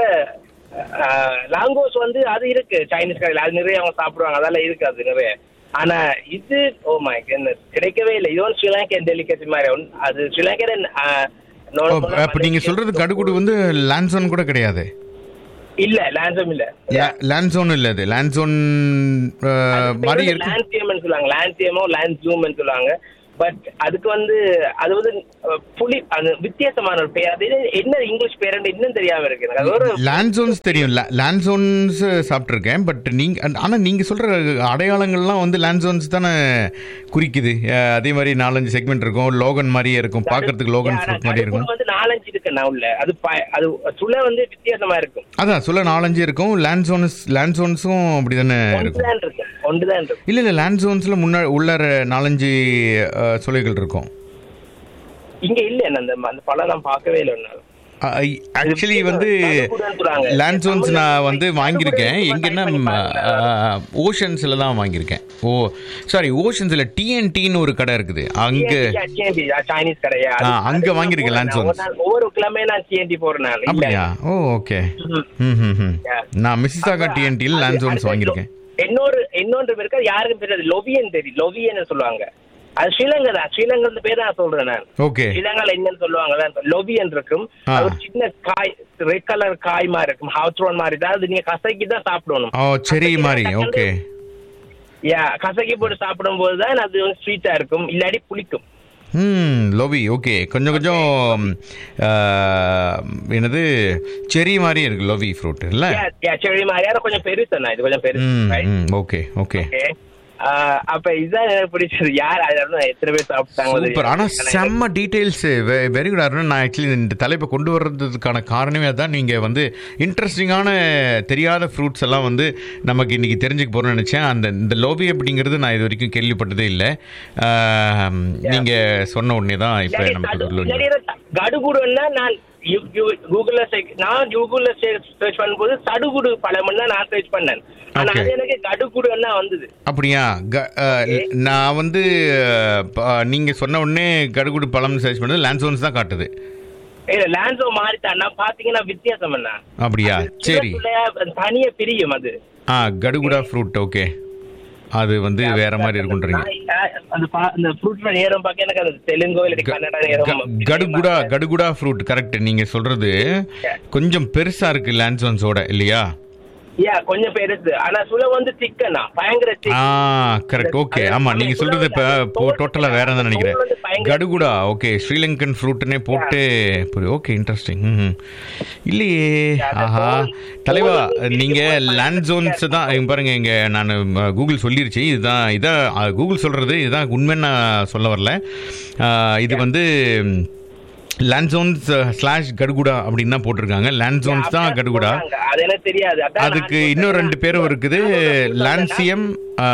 லாங்கோஸ் வந்து அது இருக்கு சைனீஸ் கடையில அது நிறைய அவங்க சாப்பிடுவாங்க அதெல்லாம் இருக்கு அது நிறைய ஆனா இது ஓ மை கிடைக்கவே இல்லை இது ஸ்ரீலங்கன் டெலிகசி மாதிரி ஒன்- அது ஸ்ரீலங்கன் அப்ப நீங்க சொல்றது கடுகுடு வந்து லான்சோன் கூட கிடையாது இல்ல லான்சம் இல்ல லான்சோன் இல்ல அது லான்சோன் மாதிரி இருக்கு லான்சியம் சொல்லுவாங்க லான்சியமோ லான்சூம் சொல்லுவாங்க பட் அதுக்கு வந்து அது வந்து அஹ், புலி அது வித்தியாசமான ஒரு பேர் அது என்ன இங்கிலீஷ் பேர் இன்னும் தெரியாம இருக்கு எனக்கு அது ஒரு லான்சோன்ஸ் தெரியும் லான்சோன்ஸ் சாப்பிட்ருக்கேன் பட் நீங்கள் ஆனால் நீங்கள் சொல்கிற அடையாளங்கள்லாம் வந்து லான்சோன்ஸ் தானே குறிக்குது அஹ், அதே மாதிரி நாலஞ்சு செக்மெண்ட் இருக்கும் லோகன் மாதிரியே இருக்கும் பார்க்கறதுக்கு லோகன் ஆனா, ஃப்ரூட் மாதிரி இருக்கும் கடுகு வந்து நாலஞ்சு இருக்கு நான் உள்ள அது ப- அது சுளை வந்து வித்தியாசமா இருக்கும் அதான் சொல்ல நாலஞ்சு இருக்கும் லான்சோன்ஸ் லான்சோன்ஸும் அப்படி தானே இருக்கும் ஒன்றுதான் இருக்கு ஒன்றுதான் இருக்கு இல்லை இல்லை லான்சோன்ஸில் முன்னா உள்ளார நாலஞ்சு அஹ், சுளைகள் இருக்கும் இங்க இல்ல அந்த அந்த பழம் நான் பார்க்கவே இல்லை ஒன்னாலும் ஆக்சுவலி வந்து லான்சோன்ஸ் நான் வந்து வாங்கியிருக்கேன் எங்கன்னா ஓஷன்ஸில் தான் வாங்கியிருக்கேன் ஓ சாரி ஓஷன்ஸில் டிஎன்டின்னு ஒரு கடை இருக்குது அங்கே சைனீஸ் கடையா ஆ, அங்க வாங்கியிருக்கேன் Lansons. ஒவ்வொரு கிழமை நான் சிஎன்டி போறேன் நான். இல்ல. அப்படியா ஓ ஓகே ம். ம் ம் ம் நான் மிஸ்ஸிசாகா டிஎன்டியில் அது- லான்சோன்ஸ் அது வாங்கியிருக்கேன் இன்னொரு இன்னொன்று இருக்கு அது யாருக்கும் தெரியாது லொவியன் தெரியும் லொவியன் சொல்லுவாங்க அது ஸ்ரீலங்கா தான் ஸ்ரீலங்கா பேர் தான் சொல்றேன் நான் ஓகே ஸ்ரீலங்கால என்னன்னு சொல்லுவாங்க லொவியன் இருக்கும் ஆ. அது ஒரு சின்ன காய் ரெட் கலர் காய் மாதிரி இருக்கும் ஹவுத்ரோன் மாதிரி தான் அது நீங்க கசக்கி தான் சாப்பிடணும் ஓ செரி மாதிரி ஓகே யா கசக்கி போட்டு சாப்பிடும் போது தான் அது ஸ்வீட்டா இருக்கும் இல்லாட்டி புளிக்கும் ம் லோவி ஓகே கொஞ்சம் கொஞ்சம் ஆ, என்னது செரி மாதிரி இருக்கு லோவி ஃப்ரூட் இல்லை யா, யா, செடி மாதிரி ஆனா கொஞ்சம் பெருசு நான் இது கொஞ்சம் பெருசு ம் right? ம் ஓகே ஓகே Okay. ஆஹ் அப்ப இதுதான் எனக்கு பிடிச்சது யார் அது எத்தனை பேர் சாப்பிட்டாங்க சூப்பர் ஆனா செம்ம டீடைல்ஸ் வெரி குட் அருண் நான் ஆக்சுவலி இந்த தலைப்பை கொண்டு வர்றதுக்கான காரணமே அதான் நீங்க வந்து இன்ட்ரெஸ்டிங்கான தெரியாத ஃப்ரூட்ஸ் எல்லாம் வந்து நமக்கு இன்னைக்கு தெரிஞ்சுக்க போறோம்னு நினைச்சேன் அந்த இந்த லோபி அப்படிங்கிறது நான் இது வரைக்கும் கேள்விப்பட்டதே இல்லை ஆம், நீங்க சொன்ன உடனே தான் இப்போ நமக்கு ஒரு லோபி- கடுகுடுன்னா நான் யூ- யூ- கூகுள்ல search- நான் கூகுள்ல சர்ச் பண்ணும்போது சடுகுடு பழம்னு தான் நான் சர்ச் பண்ணேன் ஆனா Okay. அது எனக்கு கடுகுடுன்னா வந்தது அப்படியா க- அஹ், நான் வந்து அஹ், ப- நீங்க சொன்ன உடனே கடுகுடு பழம் சர்ச் பண்ணது லான்சோன்ஸ் தான் காட்டுது இல்ல லான்சோ மாறித்தான் நான் பாத்தீங்கன்னா வித்தியாசம் என்ன அப்படியா சரி தனியா பிரியும் அது ஆ கடுகுடா ஃப்ரூட் ஓகே அது வந்து வேற மாதிரி இருக்குன்றீங்க நான் அந்த பா- அந்த ஃப்ரூட்ல நேரம் பார்க்க எனக்கு அது தெலுங்கோ இல்லை கன்னடா நேரம் க- கடுகுடா கடுகுடா ஃப்ரூட் கரெக்ட் நீங்க சொல்றது கொஞ்சம் பெருசா இருக்கு லான்சோன்ஸோட இல்லையா யா கொஞ்சம் பெருசு ஆனா சுல வந்து திக்கனா பயங்கர thick. ஆ கரெக்ட் ஓகே ஆமா நீங்க சொல்றது இப்போ டோட்டலா வேற தான் நினைக்கிறேன் கடுகுடா ஓகே ஸ்ரீலங்கன் ஃப்ரூட்னே போட்டு ஓகே இன்ட்ரெஸ்டிங் இல்லையே ஆஹா தலைவா நீங்க லேண்ட் ஜோன்ஸ் தான் இங்க பாருங்க இங்க நான் கூகுள் சொல்லிருச்சு இதுதான் இதான் கூகுள் சொல்றது இதுதான் உண்மைன்னு நான் சொல்ல வரல ஆ, இது வந்து லேண்ட்சோன்ஸ் ஸ்லாஷ் கடுகுடா அப்படின்னு தான் போட்டிருக்காங்க லேண்ட்சோன்ஸ் தான் அப்படிதான் கடுகுடா சொல்றாங்க. அது எனக்கு தெரியாது அதான் அதுக்கு நான் இன்னும் சொல்றேன். ரெண்டு பேரும் இருக்குது லான்சியம்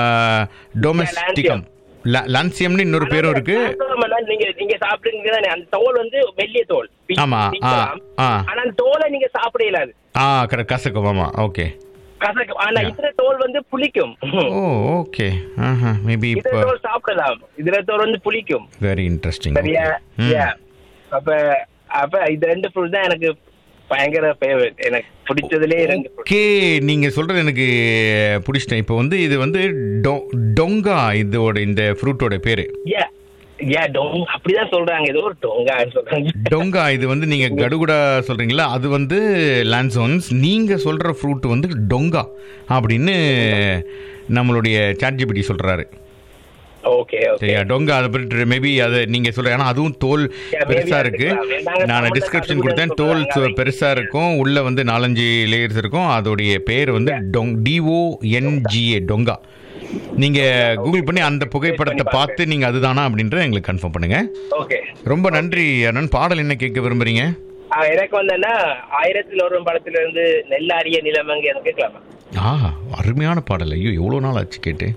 டொமெஸ்டிகம் லான்சியம்னு இன்னொரு பேரும் இருக்கு ஆனா, நீங்க நீங்க சாப்பிடுறீங்க தானே அந்த தோல் வந்து மெல்லிய தோல் பி- ஆமா, ஆ, பிக்கலாம். ஆ. ஆனா அந்த தோலை நீங்க சாப்பிட இயலாது ஆ கரெக்ட் கசக்கும் ஆமா ஓகே கசக்கும் ஆனா இதுல தோல் வந்து புளிக்கும் ஓ ஓகே ஆஹா மேபி இதுல இப்போ தோல் சாப்பிடலாம் இதுல தோல் வந்து புளிக்கும் வெரி இன்ட்ரெஸ்டிங் சரியா Yeah. அப்ப அப்ப இது ரெண்டு ஃப்ரூட் தான் எனக்கு பயங்கர ஃபேவரட் எனக்கு பிடிச்சதுலே ரெண்டு fruit. ஓகே நீங்க சொல்றது எனக்கு பிடிச்சிட்டேன் இப்போ வந்து இது வந்து டொ- டொங்கா இதோட இந்த ஃப்ரூட்டோட பேரு Yeah. Yeah, டொங் அப்படிதான் சொல்றாங்க ஏதோ ஒரு டொங்கான்னு சொல்றாங்க டொங்கா இது வந்து நீங்க கடுகுடா சொல்றீங்களா அது வந்து லான்சோன்ஸ் நீங்க சொல்ற ஃப்ரூட் வந்து டொங்கா அப்படின்னு நம்மளுடைய சாட்ஜிபிடி சொல்றாரு ஓகே ஓகே சரியா டொங்கா அதை பற்றி மேபி அதை நீங்க சொல்ற ஏன்னா அதுவும் தோல் Yeah, maybe பெருசா அது இருக்கு இருக்கலாம். நாங்க நான் தமிழ்ல டிஸ்கிரிப்ஷன் கடுகுன்னு கொடுத்தேன் தோல் சொல்றாங்க. சு- பெருசா இருக்கும் உள்ள வந்து நாலஞ்சு லேயர்ஸ் இருக்கும் அதோடைய பேர் வந்து டொங் டிஓ என்ஜிஏ டொங்கா நீங்க கூகுள் பண்ணி அந்த புகைப்படத்தை பண்ணி பார்த்து நீங்க அதுதானா அப்படின்றத எங்களுக்கு கன்ஃபார்ம் பண்ணுங்க ஓகே ரொம்ப நன்றி அண்ணன் பாடல் என்ன கேட்க விரும்புறீங்க ஆ, எனக்கு வந்தேன்னா ஆயிரத்தில் ஒரு படத்துல இருந்து நெல்லாரிய நிலமங்க எனக்கு கேட்கலாமா ஆ அருமையான பாடல் ஐயோ எவ்வளோ நாள் ஆச்சு கேட்டு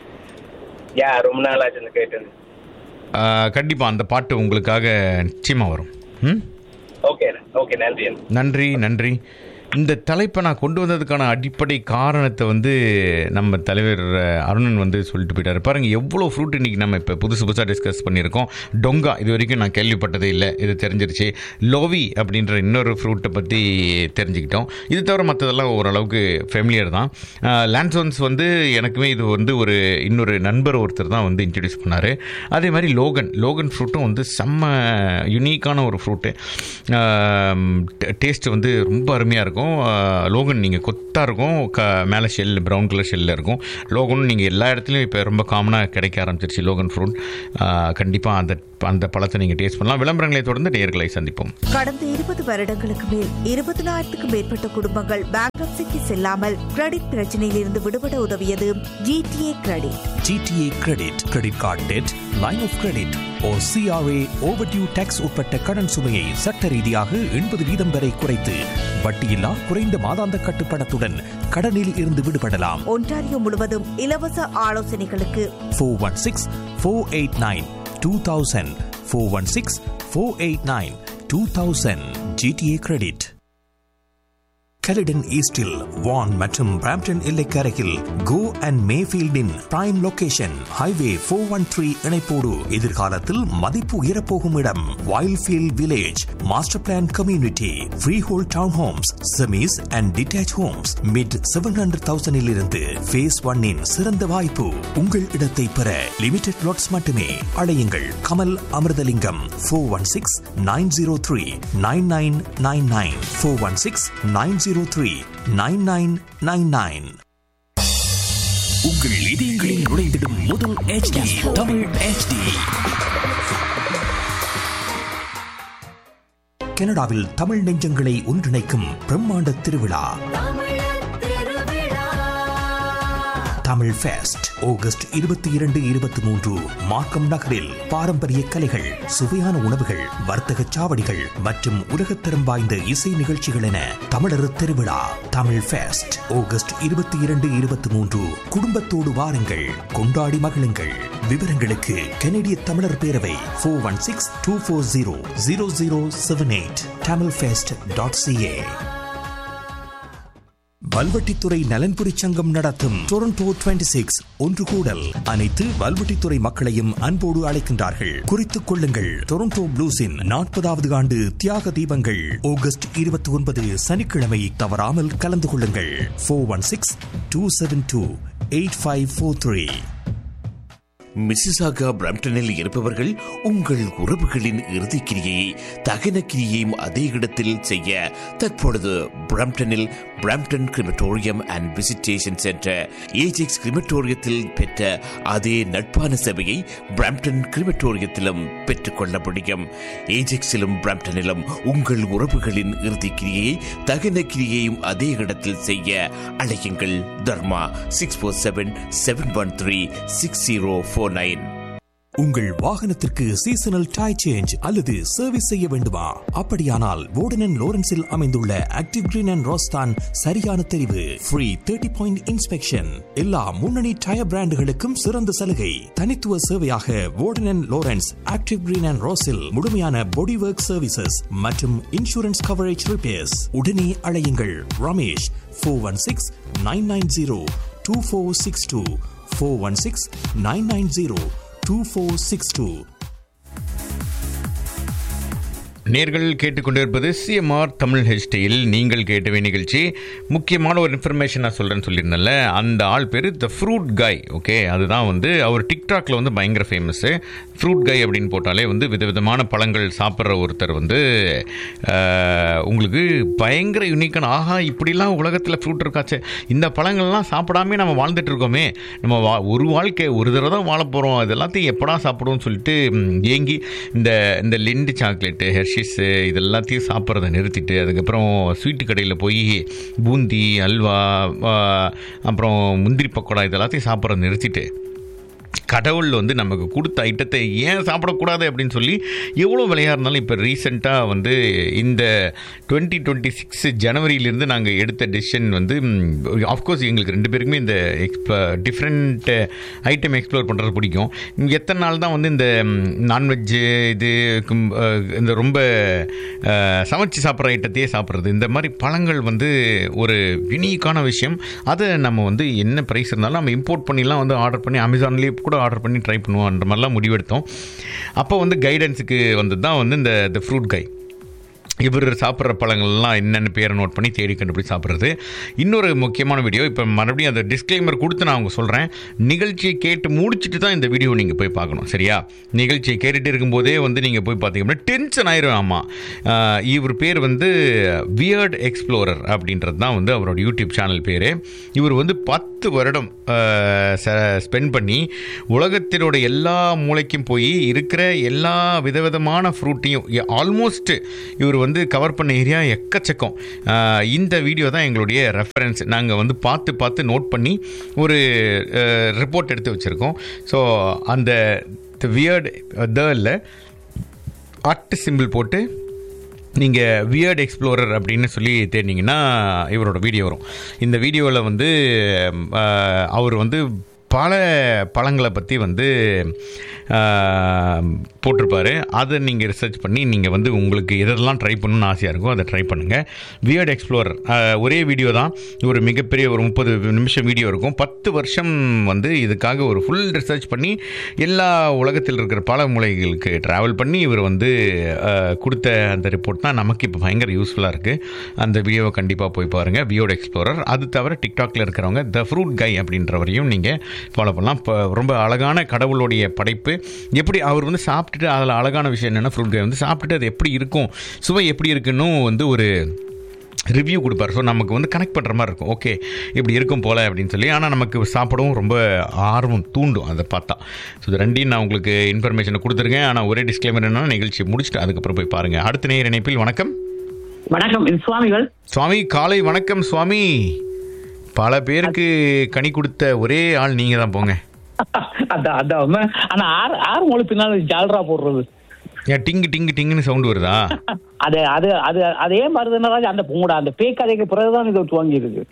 யா ரொம்ப நாள் ஆச்சு எனக்கு கேட்டது ஆ, கண்டிப்பா அந்த பாட்டு உங்களுக்காக நிச்சயமா வரும் ம் ஓகே ஓகே நன்றி நன்றி நன்றி இந்த தலைப்பை நான் கொண்டு வந்ததுக்கான அடிப்படை காரணத்தை வந்து நம்ம தலைவர் அஹ், அருணன் வந்து சொல்லிட்டு போயிட்டாரு பாருங்க எவ்வளோ ஃப்ரூட் இன்னைக்கு நம்ம இப்போ புதுசு புதுசாக டிஸ்கஸ் பண்ணியிருக்கோம் டொங்கா இது வரைக்கும் நான் கேள்விப்பட்டதே இல்லை இது தெரிஞ்சிருச்சு லோவி அப்படின்ற இன்னொரு ஃப்ரூட்டை பற்றி தெரிஞ்சுக்கிட்டோம் இது தவிர மற்றதெல்லாம் ஓரளவுக்கு ஃபெமிலியர் தான் லான்சோன்ஸ் வந்து எனக்குமே இது வந்து ஒரு இன்னொரு நண்பர் ஒருத்தர் தான் வந்து இன்ட்ரடியூஸ் பண்ணார் அதே மாதிரி லோகன் லோகன் ஃப்ரூட்டும் வந்து செம்ம யுனிக்கான ஒரு ஃப்ரூட்டு டேஸ்ட் வந்து ரொம்ப அருமையாக இருக்கும் இருக்கும் அஹ், லோகன் நீங்கள் கொத்தாக இருக்கும் க மேலே ஷெல் ப்ரௌன் கலர் ஷெல்லில் இருக்கும் லோகன் நீங்கள் எல்லா இடத்துலையும் இப்போ ரொம்ப காமனாக கிடைக்க ஆரம்பிச்சிருச்சு லோகன் ஃப்ரூட் கண்டிப்பாக அந்த அந்த பழத்தை நீங்கள் டேஸ்ட் பண்ணலாம் விளம்பரங்களை தொடர்ந்து நேர்களை சந்திப்போம் கடந்த இருபது வருடங்களுக்கு மேல் இருபதனாயிரத்துக்கும் மேற்பட்ட குடும்பங்கள் பேங்க்ரப்சிக்கு செல்லாமல் கிரெடிட் பிரச்சனையில் இருந்து விடுபட உதவியது GTA credit GTA credit credit card debt line of credit oh CRA overdue taxes உட்பட்ட கடன் சுமையை சட்ட ரீதியாக எண்பது வீதம் வரை குறைத்து வட்டியில்லா குறைந்த மாதாந்த கட்டுப்பணத்துடன் கடனில் இருந்து விடுபடலாம் ஒன்டாரியோ முழுவதும் இலவச ஆலோசனைகளுக்கு four one six four eight nine two thousand four one six four eight nine two thousand GTA credit Caledon ஈஸ்டில் வான் மற்றும் பிராம்டன் எல்லைக்கரையில் கோ அண்ட் மேஃபீல்டின் prime location highway four one three இணைப்போடு எதிர்காலத்தில் மதிப்பு உயரப்போகும் இடம் Wildfield Village master plan community freehold town homes semis and detached homes mid seven hundred தௌசண்டில் இருந்து ஃபேஸ் ஒன்னின் சிறந்த வாய்ப்பு உங்கள் இடத்தை பெற லிமிடெட் லாட்ஸ் மட்டுமே அழையுங்கள் Kamal Amirthalingam four one six nine zero three nine nine nine nine four one six nine zero three nine nine nine nine உங்கள் இதயங்களில் நுழைந்திடும் முதல் HD தமிழ் HD கனடாவில் தமிழ் நெஞ்சங்களை ஒன்றிணைக்கும் பிரம்மாண்ட திருவிழா தமிழ் ஃபெஸ்ட் ஆகஸ்ட் இருபத்தி இரண்டு இருபத்தி மூன்று மார்க்கம் நகரில் பாரம்பரிய கலைகள் சுவையான உணவுகள் வர்த்தக சாவடிகள் மற்றும் உலகத்தரம் வாய்ந்த இசை நிகழ்ச்சிகள் என தமிழர் திருவிழா தமிழ் ஃபெஸ்ட் ஆகஸ்ட் இருபத்தி இரண்டு இருபத்தி மூன்று குடும்பத்தோடு வாருங்கள் கொண்டாடி மகிழுங்கள் விவரங்களுக்கு கனடிய தமிழர் பேரவை four one six two four zero zero zero seven eight Tamil fest dot CA Valvettithurai நலன்புரி சங்கம் நடத்தும் டொரண்டோ 26 சிக்ஸ் ஒன்று கூடல் அனைத்து வல்வெட்டித்துறை மக்களையும் அன்போடு அழைக்கின்றார்கள் குறித்துக் கொள்ளுங்கள் டொரண்டோ ப்ளூஸின் நாற்பதாவது ஆண்டு தியாக தீபங்கள் ஆகஸ்ட் இருபத்தி ஒன்பது சனிக்கிழமை தவறாமல் கலந்து கொள்ளுங்கள் four one six two seven two eight five four three Mississauga பிரம்டனில் இருப்பவர்கள் உங்கள் உறவுகளின் இறுதிக் கிரியை தகன கிரியையும் அதே இடத்தில் செய்ய தற்பொழுது பிரம்டனில் Brampton crematorium and visitation centre Ajax கிரிமட்டோரியத்தில் பெற்ற அதே நட்பான சேவையை பிரம்டன் கிரிமட்டோரியத்திலும் பெற்றுக்கொள்ள முடியும் ஏஜெக்ஸிலும் பிரம்டனிலும் உங்கள் உறவுகளின் இறுதிக் கிரியை தகன கிரியையும் அதே இடத்தில் செய்ய அழையுங்கள் Dharma six four seven seven one three six zero four nine உங்கள் வாகனத்திற்கு சீசனல் டை சேஞ்ச் அல்லது சர்வீஸ் செய்ய வேண்டுமா அப்படியானால் வோர்டன் லோரன்ஸில் அமைந்துள்ள ஆக்டிவ் கிரீன் அண்ட் ரோஸ்தான் சரியான தெரிவு ஃப்ரீ தேர்ட்டி பாயிண்ட் இன்ஸ்பெக்ஷன் எல்லா முன்னணி டயர் பிராண்டுகளுக்கும் சிறந்த சலுகை தனித்துவ சேவையாக Warden Lawrence Active Green and ரோஸில் முழுமையான பாடி ஒர்க் சர்வீசஸ் மற்றும் இன்சூரன்ஸ் கவரேஜ் ரிப்பேர்ஸ் உடனே அழையுங்கள் Ramesh four one six nine nine zero two four six two four one six nine nine zero 2462. நேர்கள் கேட்டுக்கொண்டிருப்பது சிஎம்ஆர் தமிழ் ஹெச்டியில் நீங்கள் கேட்டவே நிகழ்ச்சி முக்கியமான ஒரு இன்ஃபர்மேஷன் நான் சொல்கிறேன்னு சொல்லியிருந்தேன்ல அந்த ஆள் பேர் த ஃப்ரூட் கை ஓகே அதுதான் வந்து அவர் டிக்டாக்ல வந்து பயங்கர ஃபேமஸ்ஸு ஃப்ரூட் கை அப்படின்னு போட்டாலே வந்து விதவிதமான பழங்கள் சாப்பிட்ற ஒருத்தர் வந்து ஆஹ், உங்களுக்கு பயங்கர யூனிக்கான ஆஹா இப்படிலாம் உலகத்தில் ஃப்ரூட் இருக்காச்சே இந்த பழங்கள்லாம் சாப்பிடாமே நம்ம வாழ்ந்துட்டு இருக்கோமே நம்ம வா ஒரு வாழ்க்கை ஒரு தடவை தான் வாழ போகிறோம் அது எல்லாத்தையும் எப்படா சாப்பிடுவோம்னு சொல்லிட்டு ம், ஏங்கி இந்த இந்த லிண்டு சாக்லேட்டு ஹெர்ஷிஸு இது எல்லாத்தையும் சாப்பிட்றத நிறுத்திட்டு அதுக்கப்புறம் ஸ்வீட்டு கடையில் போய் பூந்தி அல்வா ஆ, அப்புறம் முந்திரி பக்கோடா இது எல்லாத்தையும் சாப்பிட்றத நிறுத்திட்டு கடவுள் வந்து நமக்கு கொடுத்த ஐட்டத்தை ஏன் சாப்பிடக்கூடாது அப்படின்னு சொல்லி எவ்வளோ விலையாக இருந்தாலும் இப்போ ரீசெண்டாக வந்து இந்த டுவெண்ட்டி டுவெண்ட்டி சிக்ஸ் ஜனவரியிலேருந்து நாங்கள் எடுத்த டெசிஷன் வந்து ஆஃப்கோர்ஸ் எங்களுக்கு ரெண்டு பேருக்குமே இந்த எக்ஸ்ப்ள டிஃப்ரெண்ட் ஐட்டம் எக்ஸ்ப்ளோர் பண்ணுறது பிடிக்கும் எத்தனை நாள் தான் வந்து இந்த நான்வெஜ்ஜு இது கும்- அஹ், இந்த ரொம்ப அஹ், சமைச்சு சாப்பிட்ற ஐட்டத்தையே சாப்பிட்றது இந்த மாதிரி பழங்கள் வந்து ஒரு யூனிக்கான விஷயம் அதை நம்ம வந்து என்ன ப்ரைஸ் இருந்தாலும் நம்ம இம்போர்ட் பண்ணிலாம் வந்து ஆர்டர் பண்ணி அமேசான்லேயே கூட ஆர்டர் பண்ணி ட்ரை பண்ணுவோம்ன்ற மாதிரிலாம் முடிவெடுத்தோம் அப்போ வந்து கைடன்ஸுக்கு வந்தது தான் வந்து இந்த த ஃப்ரூட் கை இவர் சாப்பிட்ற பழங்கள்லாம் என்னென்ன பேரை நோட் பண்ணி தேடி கண்டுபிடிச்சு சாப்பிட்றது இன்னொரு முக்கியமான வீடியோ இப்போ மறுபடியும் அந்த டிஸ்க்ளைமர் கொடுத்து நான் அவங்க சொல்கிறேன் நிகழ்ச்சியை கேட்டு முடிச்சுட்டு தான் இந்த வீடியோ நீங்கள் போய் பார்க்கணும் சரியா நிகழ்ச்சியை கேட்டுட்டு இருக்கும்போதே வந்து நீங்கள் போய் பார்த்தீங்கன்னா டென்ஷன் ஆயிரும் ஆமாம் இவர் பேர் வந்து வியர்ட் எக்ஸ்ப்ளோரர் அப்படின்றது தான் வந்து அவரோட யூடியூப் சேனல் பேர் இவர் வந்து பத்து வருடம் ஸ்பெண்ட் பண்ணி உலகத்தினோட எல்லா மூளைக்கும் போய் இருக்கிற எல்லா விதவிதமான ஃப்ரூட்டையும் ஆல்மோஸ்ட் இவர் வந்து கவர் பண்ண ஏரியா எக்கச்சக்கம் அஹ், இந்த வீடியோ தான் எங்களுடைய ரெஃபரன்ஸ் நாங்கள் வந்து பார்த்து பார்த்து நோட் பண்ணி ஒரு ரிப்போர்ட் எடுத்து வச்சுருக்கோம் ஸோ அந்த வியர்ட் த இல்லை அட் சிம்பிள் போட்டு நீங்கள் வியர்ட் எக்ஸ்ப்ளோரர் அப்படின்னு சொல்லி தேடினீங்கன்னா இவரோட வீடியோ வரும் இந்த வீடியோவில் வந்து அஹ், அவர் வந்து பல பழங்களை பற்றி வந்து அஹ், போட்டிருப்பாரு அதை நீங்கள் ரிசர்ச் பண்ணி நீங்கள் வந்து உங்களுக்கு எதெல்லாம் ட்ரை பண்ணணும்னு ஆசையாக இருக்கோ அதை ட்ரை பண்ணுங்கள் வியர்ட் எக்ஸ்ப்ளோரர் ஒரே வீடியோ தான் ஒரு மிகப்பெரிய ஒரு முப்பது நிமிஷம் வீடியோ இருக்கும் பத்து வருஷம் வந்து இதுக்காக ஒரு ஃபுல் ரிசர்ச் பண்ணி எல்லா உலகத்தில் இருக்கிற பல மூலைகளுக்கு ட்ராவல் பண்ணி இவர் வந்து அஹ், கொடுத்த அந்த ரிப்போர்ட் தான் நமக்கு இப்போ பயங்கர யூஸ்ஃபுல்லாக இருக்குது அந்த வீடியோவை கண்டிப்பாக போய் பாருங்கள் வியோட் எக்ஸ்ப்ளோரர் அது தவிர டிக்டாக்ல இருக்கிறவங்க த ஃப்ரூட் கை அப்படின்றவரையும் நீங்கள் ஃபாலோ பண்ணலாம் இப்போ ரொம்ப அழகான கடவுளுடைய படைப்பு எப்படி அவர் வந்து சாப்பிட்டுட்டு அதில் அழகான விஷயம் என்னென்னா ஃப்ரூட் கை வந்து சாப்பிட்டுட்டு அது எப்படி இருக்கும் சுவை எப்படி இருக்குன்னு வந்து ஒரு ரிவ்யூ கொடுப்பார் ஸோ நமக்கு வந்து கனெக்ட் பண்ணுற மாதிரி இருக்கும் ஓகே இப்படி இருக்கும் போல் அப்படின்னு சொல்லி ஆனால் நமக்கு சாப்பிடவும் ரொம்ப ஆர்வம் தூண்டும் அதை பார்த்தா ஸோ இது ரெண்டையும் நான் உங்களுக்கு இன்ஃபர்மேஷனை கொடுத்துருக்கேன் ஆனால் ஒரே டிஸ்க்ளைமர் என்னன்னா நிகழ்ச்சி முடிச்சுட்டு அதுக்கப்புறம் போய் பாருங்கள் அடுத்த நேர் இணைப்பில் வணக்கம் வணக்கம் இது சுவாமிகள் சுவாமி காலை வணக்கம் சுவாமி பல பேருக்கு கனி கொடுத்த ஒரே ஆள் நீங்கள் தான் போங்க அதான் அதான் உண்மை. ஆனா ஆறு ஆறு மொழி பின்னால் ஜால்ரா போடுறது ஏன் டிங்கு டிங்கு டிங்குன்னு சவுண்ட் வருதா அது அது அது அதே மருதுனா அந்த உங்களோட அந்த பேய் கதைக்கு பிறகுதான் இது துவங்கி இருக்கு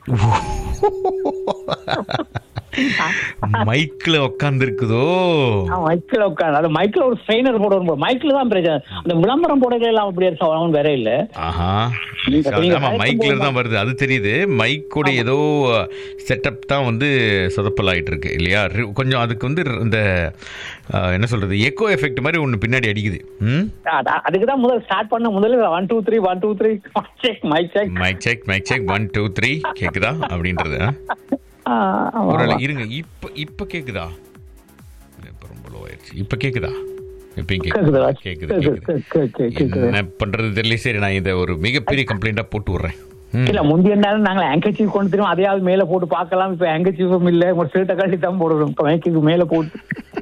மைக்கில் உட்காந்துருக்குதோ மைக்கில் உட்காந்து அது மைக்கில் ஒரு ஸ்ட்ரெயினர் போட வரும் மைக்கில் தான் பிரச்சனை அந்த விளம்பரம் போடல எல்லாம் அப்படி அவன் வேற இல்ல ஆஹா நீங்க- நீங்க ஆமா கதைக்கும் மைக்ல போது தான் வருது அது தெரியுது மைக்கோட ஏதோ செட்டப் தான் வந்து சொதப்பல் ஆயிட்டு இருக்கு இல்லையா ரி- கொஞ்சம் அதுக்கு வந்து இந்த அஹ், என்ன சொல்றது எக்கோ எஃபெக்ட் மாதிரி ஒன்று பின்னாடி அடிக்குது ம் அதான் அதுக்கு தான் முதல்ல ஸ்டார்ட் பண்ண முதல்ல one two three one two three check mic check mic check mic check one two three கேக்குதா அப்படின்றது ஆ? ஒரு வேளை இருங்க இப்ப இப்ப கேக்குதா இப்ப ரொம்ப லோ ஆயிடுச்சு இப்ப கேக்குதா இப்பயும் கேக்குதா? கேக்குது கேக்குது, கேக்குது கேக்குது, கேக்குது. என்ன பண்றது தெரியல சரி நான் இதை ஒரு மிகப்பெரிய கம்ப்ளைண்டா போட்டு விடுறேன் ம். இல்ல முந்தைய நாள் நாங்க ஹேங்கச்சீஃப் கொண்டு தெரியும் அதையாவது மேல போட்டு பார்க்கலாம் இப்ப ஹேங்கச்சீஃபும் இல்ல ஒரு சீட்டை கழட்டி தான் போடுறோம் இப்ப மைக்குக்கு மேல போட்டு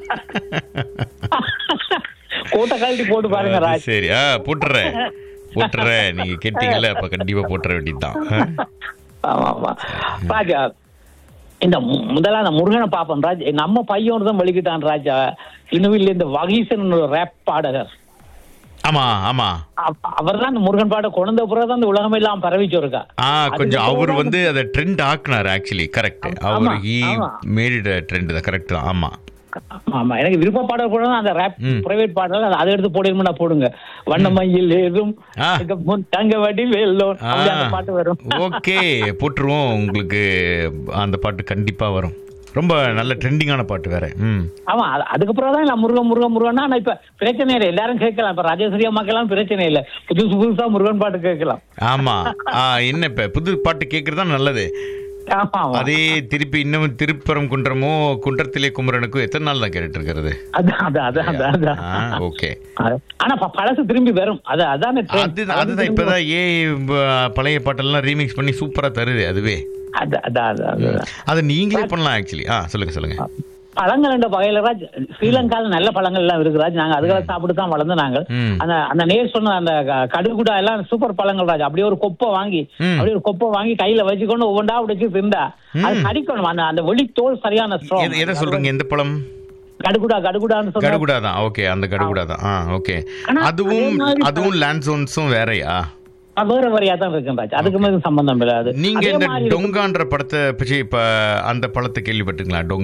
கோட்டை கழட்டி போட்டு பாருங்க அது ராஜ் சரி ஆ போட்டுறேன் போட்டுறேன் நீங்க கேட்டீங்கல்ல அப்ப கண்டிப்பா போட்டுற வேண்டியதுதான் ஆ? ஆமா ஆமா ராஜா இந்த மு- முதல்ல அந்த முருகனை பாப்பன் ராஜ் எங்க அம்மா பையன் தான் வெளிக்கிட்டான் ராஜா இன்னும் இந்த வகீசன் ரேப் பாடகர் ஆமா ஆமா அவர் தான் அந்த முருகன் பாட கொண்ட பிறகு தான் இந்த உலகம் எல்லாம் பரவிச்சு இருக்கா ஆ கொஞ்சம் அதுக்கு அவர் பிறகு வந்து அதை ட்ரெண்ட் ஆக்குனார் ஆக்சுவலி கரெக்ட் ஆமா, அவர் ஹி ஆமா. மேட் ட்ரெண்ட் தான் கரெக்ட் தான் ஆமா ஆமா எனக்கு விருப்ப பாடல் கூட தான் அந்த ரேப் ம். பிரைவேட் பாடல் அதை எடுத்து போடுமா போடுங்க வண்ணமயில் ஏதும் ஆ. எங்க முன் தங்க வடி வெள்ளோம் அப்படி அந்த பாட்டு வரும் ஓகே போட்டுருவோம் உங்களுக்கு அந்த பாட்டு கண்டிப்பா வரும் ரொம்ப நல்ல ட்ரெண்டிங்கான பாட்டு வேற ம் ஆமா அது- அதுக்கப்புறம் தான் நான் முருகன் முருகன் முருகன்னா நான் இப்ப பிரச்சனை இல்லை எல்லாரும் கேட்கலாம் இப்ப ராஜேஸ்வரி அம்மாக்கெல்லாம் பிரச்சனை இல்லை புதுசு புதுசா முருகன் பாட்டு கேட்கலாம் ஆமா ஆ, என்ன இப்ப புது பாட்டு கேட்கறது தான் நல்லது ஆமா ஆமா அதே திருப்பி இன்னும் திருப்பரம் குன்றமோ குன்றத்திலே குமரனுக்கும் எத்தனை நாள் தான் கேட்டுட்டு இருக்கிறது அதான் அதான் அதான் அதான் அதான் ஓகே அது- ஆனா ப- பழசு திரும்பி வரும் அது அதானே trend. அது பழசு அதுதான் திரும்பி இப்பதான் ஏ ப- பழைய பாட்டெல்லாம் ரீமிக்ஸ் பண்ணி சூப்பரா தருது அதுவே வரும். அதான் அதான் அதான் அதான். அதை நீங்களே பண்ணலாம் ஆக்சுவலி ஆ சொல்லுங்க சொல்லுங்க பழங்கள் என்ற வகையில ராஜ் ஸ்ரீலங்கால நல்ல பழங்கள் எல்லாம் இருக்கு ராஜ் நாங்க அதுகளை சாப்பிட்டு தான் வளர்ந்து நாங்கள் ம். அந்த அந்த நேர் சொன்ன அந்த க- கடுகுடா எல்லாம் சூப்பர் பழங்கள் ராஜ் அப்படியே ஒரு கொப்பை வாங்கி ம். அப்படியே ஒரு கொப்பை வாங்கி கையில வச்சுக்கொண்டு ஒவ்வொன்றா வச்சு திண்டா அது ம். கடிக்கணும் அந்த அந்த வெளித்தோல் சரியான strong. எத- எதை சொல்றீங்க எந்த பழம் கடுகுடா கடுகுடான்னு சொன்னா கடுகுடா தான் ஓகே அந்த கடுகுடா தான் ஆ ஓகே ஆனா அதுவும் அதே மாதிரி அதுவும் லேண்ட்ஸோன்ஸும் வேறயா அது வேற வரையா தான் இருக்கு ராஜ் அதுக்கு மேல சம்பந்தம் இல்ல அது நீங்க அதே இந்த மாதிரி இருக்கு. டொங்கான்ற படத்தை பற்றி இப்ப அந்த பழத்தை கேள்விப்பட்டுங்களா டொங்கா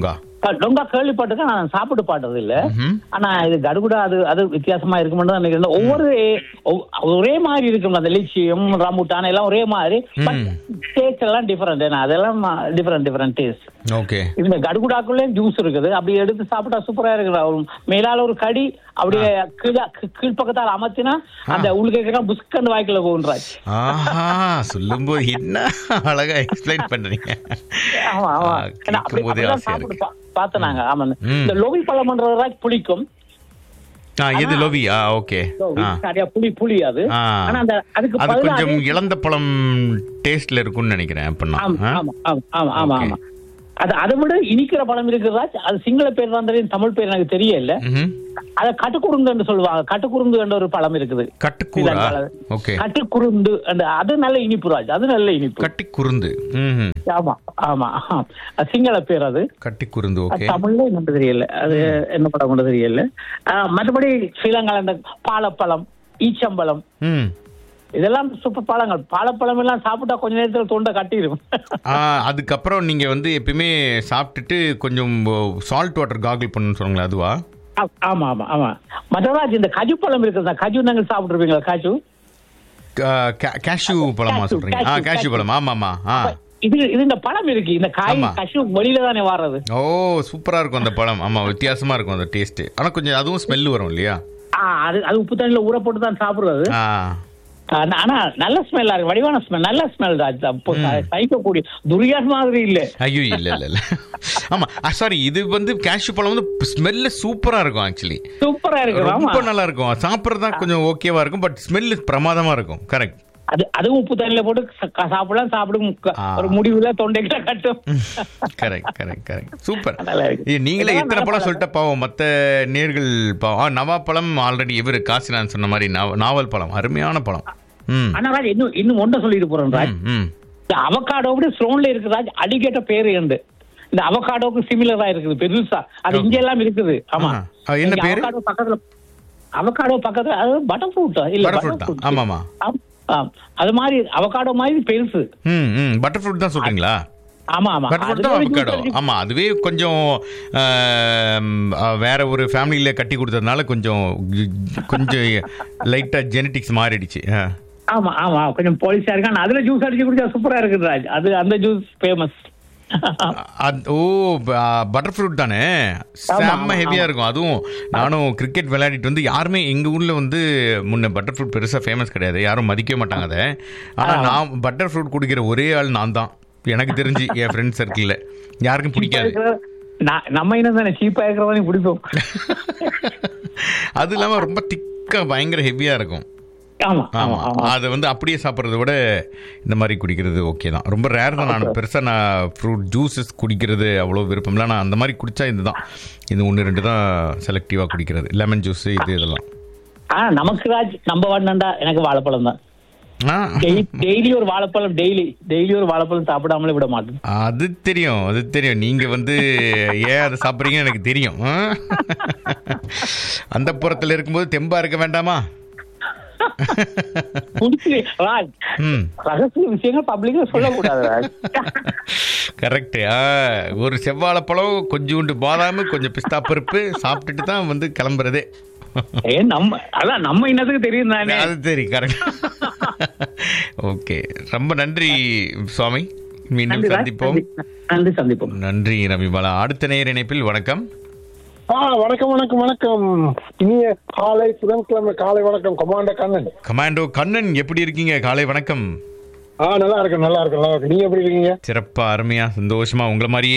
டொங்கா கேள்விப்பட்டிருக்கேன் நான் சாப்பிட்டு பாட்டது இல்ல ம்ஹும். ஆனா இது கடுகுடா அது அது வித்தியாசமா இருக்குமென்னு தான் நினைக்கிறேன் ஒவ்வொரு ஒவ்- ஒரே மாதிரி இருக்கும் அந்த லிச்சியம் ரம்புட்டான் எல்லாம் ஒரே மாதிரி பட் ம். டேஸ்ட் எல்லாம் டிஃபரெண்ட் ஏன்னா அதெல்லாம் டிஃபரெண்ட் டிஃபரெண்ட் டேஸ்ட் ஓகே இந்த கடுகுடாக்குள்ளே ஜூஸ் இருக்குது அப்படி எடுத்து சாப்பிட்டா சூப்பரா இருக்குது ஒரு மேலால ஒரு கடி அப்படியே கீழ கீ- கீழ்ப்பக்கத்தால் அமர்த்தினா அந்த உள்கைக்கெல்லாம் புஸ்கண்டு வாய்க்குள்ள போகுன்றாச்சு ஆஹா சொல்லும்போது என்ன அழகா எக்ஸ்பிளைன் பண்றீங்க ஆமா ஆமா ஆ, ஏன்னா அப்படி- கேட்கும்போதே அப்படிதான் ஆசையா சாப்பிட்டு இருக்கு பா- பார்த்தேன் நாங்க ஆமா ம். இந்த லோவி பழம்ன்றதாச்சு புளிக்கும் ஆ இது லோவி ஆ ஓகே ஆ சரியா புளி புளி அது ஆ. ஆனா அந்த அதுக்கு அது பதிலா கொஞ்சம் அதே- இளந்த பழம் டேஸ்ட்ல இருக்கும்னு நினைக்கிறேன் அப்படின்னா ஆமா ஆ? ஆமா ஆமா ஆமா ஆமா Okay. ஆமா அது அதை விட இனிக்கிற பழம் இருக்குதா அது சிங்கள பேர் தான் தெரியும் தமிழ் பேர் எனக்கு தெரியல ம்ஹும். அத கட்டுக்குருந்துன்னு சொல்லுவாங்க கட்டுக்குருந்து என்ற ஒரு பழம் இருக்குது கட்டுக்கூரா பழம். ஓகே கட்டுக்குருந்து அந்த அது நல்ல இனிப்பு ராஜ் அது நல்ல இனிப்பு கட்டி குருந்து ம்ஹும். ஆமா ஆமா ஆ. அது சிங்கள பேர் அது கட்டி குருந்து அது ஓகே தமிழ்ல என்னன்னு தெரியல அது என்ன படம் கூட தெரியல ஆ, மற்றபடி ஸ்ரீலங்கால இந்த பாலப்பழம் ஈச்சம்பழம் ம் இதெல்லாம் சூப்பர் பழங்கள் பாலப்பழம் எல்லாம் சாப்பிட்டா கொஞ்ச நேரத்துல தொண்டை கட்டிடும் ஆ, அதுக்கப்புறம் நீங்க வந்து எப்பயுமே சாப்பிட்டுட்டு கொஞ்சம் சால்ட் வாட்டர் காகிள் பண்ணணும்னு சொன்னாங்களே அதுவா ஆ- ஆமா ஆமா ஆமா மற்றராஜ் இந்த கஜு பழம் இருக்குது கஜு நாங்கள் சாப்பிட்டுருப்பீங்களா காஜு கேஷ்யூ பழமா cashew, சொல்றீங்க ஆ cashew, கேஷ்யூ cashew. பழம் ஆமா ஆமா ஆ இது இது இந்த பழம் இருக்கு இந்த காய் ஆமா. கஷு வெளியில தானே வர்றது ஓ சூப்பரா இருக்கும் அந்த பழம் ஆமா வித்தியாசமா இருக்கும் அந்த டேஸ்ட் ஆனா கொஞ்சம் அதுவும் ஸ்மெல் வரும் இல்லையா ஆ, அது அது உப்பு தண்ணியில ஊற போட்டு தான் சாப்பிடுறது ஆ ஆனா ஆனா நல்ல ஸ்மெல்லா இருக்கு வடிவான ஸ்மெல் நல்ல ஸ்மெல் ராஜ் அப்போ சைக்கக்கூடிய துரியாஸ் மாதிரி இல்ல ஐயோ இல்ல இல்ல இல்ல ஆமா சாரி இது வந்து கேஷ்யூ பழம் வந்து ஸ்மெல்ல சூப்பரா இருக்கும் ஆக்சுவலி சூப்பரா இருக்கு ஆமா ரொம்ப நல்லா இருக்கும் சாப்பிட்றது தான் கொஞ்சம் ஓகேவா இருக்கும் பட் ஸ்மெல் பிரமாதமா இருக்கும் கரெக்ட் அது அதுவும் உப்பு தண்ணியில போட்டு ச- சாப்பிடலாம் சாப்பிடும் ஆ. ஒரு முடிவுல தொண்டைக்கிட்ட கட்டும் கரெக்ட் கரெக்ட் கரெக்ட் சூப்பர் நல்லா இருக்கு. ஏய், நீங்களே இதெல்லாம் எத்தனை நல்ல பழம் பழம். சொல்லிட்ட பாவம் மத்த நேர்கள் பாவம் ஆ, நவாப்பழம் ஆல்ரெடி இவர் காசினான் சொன்ன மாதிரி நாவ- நாவல் பழம் அருமையான பழம் ம் ஆனா ராஜ் இன்னும் இன்னும் ஒன்றை சொல்லிட்டு போறேன் ராஜ் ம், ம் இந்த அவகாடோ விட ஸ்லோன்ல இருக்கு ராஜ் அடிக்கேட்ட பேரு உண்டு இந்த அவகாடோக்கு சிமிலரா இருக்குது பெருசா அது இங்க எல்லாம் இருக்குது ஆமா ஆஹா. ஆ, என்ன இங்க பேரு? அவகாடோ பக்கத்துல அவகாடோ பக்கத்துல அது பட்டர் ஃப்ரூட்டா இல்ல Butterfruit butter தான். fruit. ஆமாமா. ஆம், ஆம். அது மாதிரி அவகாடோ மாதிரி பெருசு ம் ம் பட்டர் ஃப்ரூட் தான் சொல்றீங்களா ஆமா ஆமா பட்டர் ஃப்ரூட் அதுல தான் ஒரு juice அவகாடோ அடிச்சு- ஆமா அதுவே கொஞ்சம் ஆம், ஆ, வேற ஒரு ஃபேமிலியில கட்டி கொடுத்ததுனால கொஞ்சம் கொஞ்சம் லைட்டா ஜெனட்டிக்ஸ் மாறிடுச்சு ஆ. ஆமா ஆமா கொஞ்சம் போலீஸா இருக்கு ஆனா அதுல ஜூஸ் அடிச்சு குடிச்சா சூப்பரா இருக்குது ராஜ் அது அந்த ஜூஸ் ஃபேமஸ் அது- ஓ பட்டர் ஃப்ரூட் தானே ஆமா, செம்ம ஆமா, ஹெவியா ஆமா. இருக்கும் அதுவும் நானும் கிரிக்கெட் விளையாடிட்டு வந்து யாருமே எங்க ஊர்ல வந்து முன்ன பட்டர் ஃப்ரூட் பெருசா ஃபேமஸ் கிடையாது யாரும் மதிக்க மாட்டாங்க அதை ஆனா நான் பட்டர் ஃப்ரூட் குடிக்கிற ஒரே ஆள் நான் தான் எனக்கு தெரிஞ்சு என் ஃப்ரெண்ட் சர்க்கிள்ல யாருக்கும் பிடிக்காது நான் நம்ம இனம் தானே சீப்பா இருக்கிறவனையும் பிடிப்போம் அது இல்லாம ரொம்ப திக்கா பயங்கர ஹெவியா இருக்கும் ஆமா ஆமா ஆமா ஆமா அதை வந்து அப்படியே சாப்பிட்றத விட இந்த மாதிரி குடிக்கிறது ஓகே தான் ரொம்ப ரேர் தான் நான் பெருசா நான் ஃப்ரூட் ஜூஸஸ் குடிக்கிறது அவ்வளோ விருப்பம் இல்லை நான் அந்த மாதிரி குடிச்சா இதுதான் இது ஒன்று ரெண்டு தான் செலக்டிவா குடிக்கிறது லெமன் ஜூஸ் இது இதெல்லாம் ஆனா நமக்கு ராஜ் நம்ம வாடினண்டா எனக்கு வாழைப்பழம் தான் ஆ, டெய்லி ஒரு வாழைப்பழம் டெய்லி டெய்லி ஒரு வாழைப்பழம் சாப்பிடாமலே விட மாட்டேன் அது தெரியும் அது தெரியும் நீங்க வந்து ஏன் அதை சாப்பிட்றீங்கன்னு எனக்கு தெரியும் ஆ? அந்த புறத்தில் இருக்கும்போது தெம்பா இருக்க வேண்டாமா குடிச்சு ராஜ் ம் ரகசிய விஷயங்கள் பப்ளிக்ல சொல்லக்கூடாது ராஜ் கரெக்ட் ஒரு செவ்வாழைப்பழம் கொஞ்சோண்டு பாதாம் கொஞ்சம் பிஸ்தா பருப்பு சாப்பிட்டுட்டு தான் வந்து கிளம்புறதே ஏ நம்ம அதான் நம்ம இன்னத்துக்கு தெரியும் தானே அது தெரியும் கரெக்ட் ஓகே ரொம்ப நன்றி சுவாமி மீண்டும் நன்றி ராஜ். சந்திப்போம் நன்றி. நன்றி சந்திப்போம் நன்றி ரவிபாலா அடுத்த நேர் இணைப்பில் வணக்கம் ஆ வணக்கம் வணக்கம் வணக்கம் இனிய காலை புதன்கிழமை காலை வணக்கம் கமாண்டர் கண்ணன் கமாண்டோ கண்ணன் எப்படி இருக்கீங்க காலை வணக்கம் ஆ நல்லா இருக்கேன் நல்லா இருக்கேன் நல்லா இருக்கேன் நீங்க எப்படி இருக்கீங்க சிறப்பா அருமையா சந்தோஷமா உங்களை மாதிரியே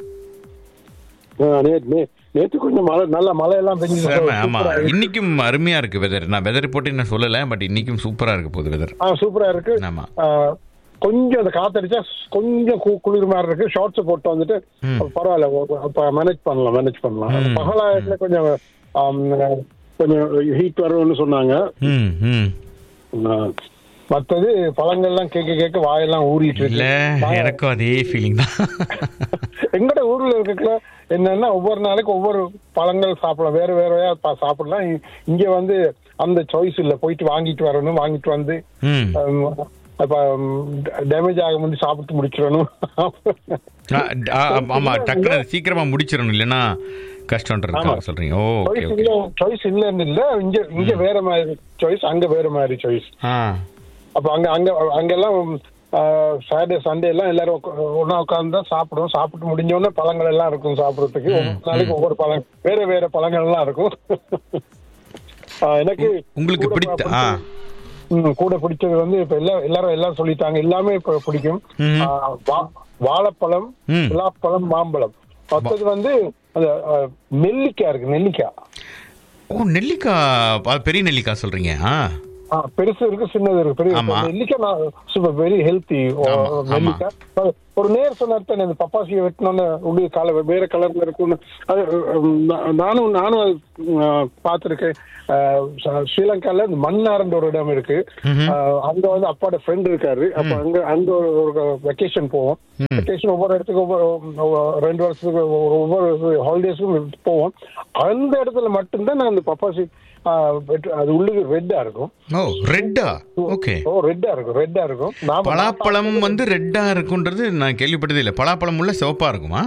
ஆ, நே- நே- நேத்து கொஞ்சம் மழை நல்ல மழை எல்லாம் பெஞ்சு செம, ஆமா இன்னைக்கும் அருமையா இருக்கு வெதர் நான் வெதர் போட்டு என்ன சொல்லல பட் இன்னைக்கும் சூப்பரா இருக்கு போகுது வெதர் ஆ சூப்பரா இருக்கு ஆமா ஆ, கொஞ்சம் அந்த காத்தடிச்சா கொஞ்சம் கு- குளிர் மாதிரி இருக்கு ஷார்ட்ஸ் போட்டு வந்துட்டு பரவாயில்ல மேனேஜ் பண்ணலாம் மேனேஜ் பண்ணலாம் ம், பகலாயத்துல கொஞ்சம் ஆம், கொஞ்சம் ஹீட் வரும்னு சொன்னாங்க ம் ம் ஆ, மத்தது பழங்கள்லாம் கேட்க கேட்க வாயெல்லாம் ஊறிட்டு இல்ல இருக்கு எனக்கும் அதே ஃபீலிங் தான் எங்கட ஊர்ல இருக்கல என்னன்னா ஒவ்வொரு நாளைக்கு ஒவ்வொரு பழங்கள் சாப்பிடலாம் வேற வேறையா பா- சாப்பிடலாம் இ- இங்க வந்து அந்த சாய்ஸ் இல்ல போயிட்டு வாங்கிட்டு வரணும் வாங்கிட்டு வந்து ம் ஹம், அப்ப டேமேஜ் ஆக முந்தி சாப்பிட்டு முடிச்சிடணும் ஆ, ஆ, ஆமா டக்குனு அது சீக்கிரமா முடிச்சிடணும் இல்லைன்னா கஷ்டம்ன்றதுக்காக ஆமா. சொல்றீங்க ஓ ஓகே சாய்ஸ் ஓகே இல்ல சாய்ஸ் இல்லன்னு இல்ல இங்க இங்க வேற மாதிரி சாய்ஸ் அங்க வேற மாதிரி சாய்ஸ் ஆ அப்ப அங்க அங்க அங்கெல்லாம் சாட்டர்டே சண்டே எல்லாம் எல்லாரும் உக்கா- ஒண்ணா உட்கார்ந்து தான் சாப்பிடுவோம் சாப்பிட்டு முடிஞ்ச உடனே பழங்கள் எல்லாம் இருக்கும் சாப்பிடுறதுக்கு ஒவ்வொரு நாளைக்கு ஒவ்வொரு பழம் வேற வேற பழங்கள் எல்லாம் இருக்கும் ஆ, எனக்கு உங்களுக்கு கூட பிடித்த பிடிச்ச- ஆ ம், கூட பிடிச்சது வந்து இப்ப எல்லாம் எல்லாரும் எல்லாம் சொல்லிட்டாங்க எல்லாமே இப்ப பிடிக்கும் ம்ஹும். ஆ, வா- வாழைப்பழம் ம். பலாப்பழம் மாம்பழம் மற்றது வந்து அந்த ஆ, நெல்லிக்காய் இருக்கு நெல்லிக்காய் ஓ நெல்லிக்காய் அது பெரிய நெல்லிக்காய் சொல்றீங்க ஆ ஆ, பெருசு இருக்கு சின்னது இருக்கு பெரிய ஆமா. நெல்லிக்காய் நான் சூப்பர் வெரி ஹெல்த்தி ஆமா, நெல்லிக்காய் அது ஒரு நேர் சொன்னார்த்தானே இந்த பப்பாசியை வெட்டினோன்னு உடைய கலர் வேற கலர்ல இருக்கும்னு அது உம், நா- நானும் நானும் அது பார்த்துருக்கேன் ஸ்ரீலங்கால இந்த மன்னார்ன்ற ஒரு இடம் இருக்கு ஆ, அங்க வந்து அப்பாவோட ஃப்ரெண்ட் இருக்காரு அப்ப அங்க அங்க ஒரு- ஒரு வெக்கேஷன் போவோம் வெக்கேஷன் ஒவ்வொரு இடத்துக்கு ஒவ்வொரு ஒவ்வொரு ரெண்டு வருஷத்துக்கு ஒவ்வொரு- ஒவ்வொரு ஹாலிடேஸும் போவோம் அந்த இடத்துல மட்டும்தான் நான் அந்த பப்பாசி ஆ, வெட்டு- அது உள்ளுக்கு ரெட்டா இருக்கும் ஓ ரெட்டா ஓகே ஓ ரெட்டா இருக்கும் ரெட்டா இருக்கும் நாம- பலாப்பழம் வந்து ரெட்டா இருக்குன்றது நான் கேள்விப்பட்டதே இல்லை பலாப்பழம் உள்ள சிவப்பா இருக்குமா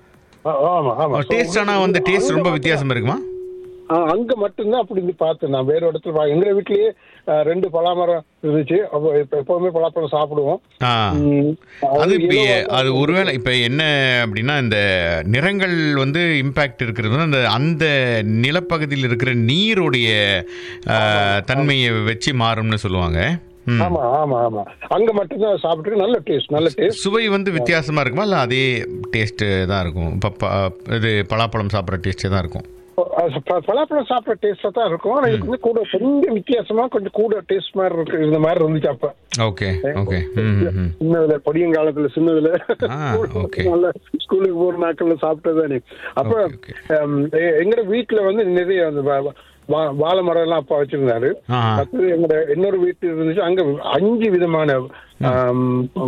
ஆ, ஆமா ஆமா டேஸ்ட் ஆனா வந்து டேஸ்ட் ரொம்ப வித்தியாசம் இருக்குமா ஆ, அங்க மட்டும்தான் அப்படி இருந்து பார்த்தேன் நான் வேற இடத்துல பா- எங்க வீட்லயே ஆ, ரெண்டு பலாமரம் இருந்துச்சு அப்போ இப்ப எப்பவுமே பலாப்பழம் சாப்பிடுவோம் ஆ ம், அது இப்ப yellow எ- அது ஒருவேளை இப்ப என்ன அப்படின்னா இந்த நிறங்கள் வந்து இம்பாக்ட் இருக்கிறது வந்து அந்த அந்த நிலப்பகுதியில் இருக்கிற நீருடைய ஆ, தன்மையை வச்சு மாறும்னு சொல்லுவாங்க ம். ஆமா ஆமா ஆமா அங்க மட்டும்தான் சாப்பிட்டு நல்ல டேஸ்ட் நல்ல டேஸ்ட் சுவை வந்து வித்தியாசமா இருக்குமா இல்ல அதே டேஸ்ட் தான் இருக்கும் இப்ப ப- இது பலாப்பழம் சாப்பிட்ற டேஸ்டே தான் இருக்கும் பலாப்பழம் சாப்பிட்ற டேஸ்டா தான் இருக்கும் ஆனா இதுக்கு வந்து கூட கொஞ்சம் வித்தியாசமா கொஞ்சம் கூட டேஸ்ட் மாதிரி இருக்கு இந்த மாதிரி இருந்துச்சு அப்ப ஓகே ஓகே ம் ம், ம் சின்னதுல பொடியங்காலத்துல சின்னதுல ஆ, okay. நல்ல ஸ்கூலுக்கு போற நாட்கள்ல சாப்பிட்டதானே அப்ப Okay, ஹம், எ- எங்கட வீட்டுல வந்து நிறைய அந்த வா- வா- வாழை மரம் எல்லாம் அப்பா வச்சிருந்தாரு ஆஹா. அடுத்தது எங்கட இன்னொரு வீட்டு இருந்துச்சு அங்க அஞ்சு விதமான ஆம்,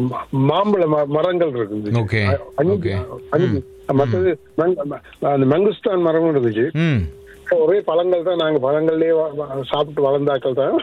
மாம்பழ ம- மரங்கள் இருக்குது Okay, அஞ்சு okay. அஞ்சு மற்றது மங்- ம- அந்த மங்குஸ்தான் மரமும் இருந்துச்சு ம் ஒரே பழங்கள் தான் நாங்க பழங்கள்லயே வ- வ- சாப்பிட்டு வளர்ந்தாக்கள் தான்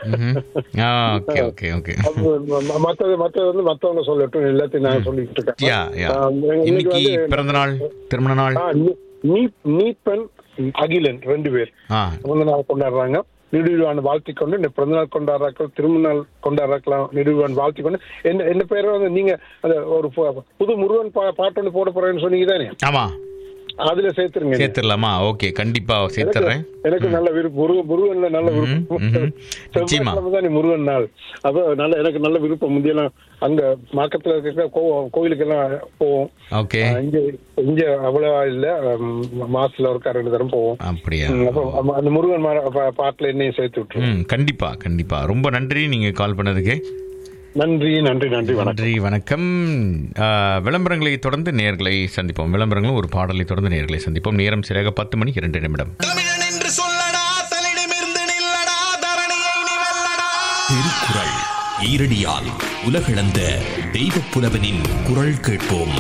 ஆ ஓகே ஓகே ஓகே அப்போ ம- மத்தது மத்தது வந்து மத்தவங்க சொல்லட்டும் எல்லாத்தையும் நான் சொல்லிட்டு இருக்கேன் யா யா ஆ, எங்க- இன்னைக்கு இன்னைக்கு வந்து- பிறந்த நாள் திருமண நாள் ஆ, நீ- நீ- நீப்பன் அகிலன் ரெண்டு பேர் ஆ பிறந்த நாள் கொண்டாடுறாங்க நெடுவான் வாழ்த்தி கொண்டு இந்த பிறந்த நாள் கொண்டாடுறாக்கள் திருமண நாள் கொண்டாடுறாக்கலாம் நெடுவான் வாழ்த்தி கொண்டு என்ன என்ன பேர் வந்து நீங்க அந்த ஒரு பு- புது முருகன் பா- பாட்டு ஒன்று போட போறேன்னு சொன்னீங்க தானே ஆமா அதுல சேர்த்துருங்க சேர்த்துடலாமா ஓகே கண்டிப்பா எனக்கு சேர்த்துறேன் எனக்கு நல்ல விருப்பம் முருகன் முருகன்ல நல்ல விருப்பம் ம்ஹும். நிச்சயமா. செவ்வாய்க்கிழமை தான் முருகன் நாள் அப்ப நல்ல எனக்கு நல்ல விருப்பம் முந்தியெல்லாம் அங்க மாக்கத்துல இருக்கிற கோ- கோயிலுக்கெல்லாம் போவோம் ஓகே ஆஹ் இங்க இங்க அவ்வளவா இல்ல ஆஹ் மாசத்துல ஒருக்கா ரெண்டு தரம் போவோம் அப்படியா ம், அப்ப அப்ப அந்த முருகன் மா- பா- பாட்டுல என்னையும் சேர்த்து விட்டுருவோம் ம் கண்டிப்பா கண்டிப்பா ரொம்ப நன்றி நீங்க கால் பண்ணதுக்கு நன்றி நன்றி நன்றி வணக்கம் நன்றி வணக்கம் ஆ, விளம்பரங்களை தொடர்ந்து நேர்களை சந்திப்போம் விளம்பரங்களும் ஒரு பாடலை தொடர்ந்து நேர்களை சந்திப்போம் நேரம் சரியாக பத்து மணிக்கு இரண்டு நிமிடம் தமிழன் என்று சொல்லடா தலிடமிருந்து நில்லடா தரணியை நீ வெல்லடா திருக்குறள் ஈரடியால் உலகளந்த தெய்வ புலவனின் குரல் கேட்போம்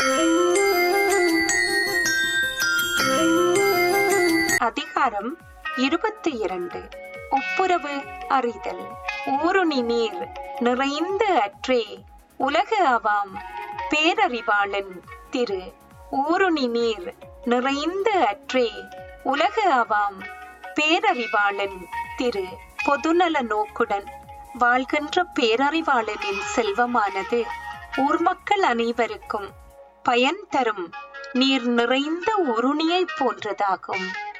அதிகாரம் இருபத்தி இரண்டு ஒப்புரவு அறிதல் ஊருணி நீர் நிறைந்த அற்றே உலகு ஆவாம் பேரறிவாளன் திரு ஊருணி நீர் நிறைந்த அற்றே உலகு ஆவாம் பேரறிவாளன் திரு பொதுநல நோக்குடன் வாழ்கின்ற பேரறிவாளனின் செல்வமானது ஊர் மக்கள் அனைவருக்கும் பயன் தரும் நீர் நிறைந்த உருணியைப் போன்றதாகும்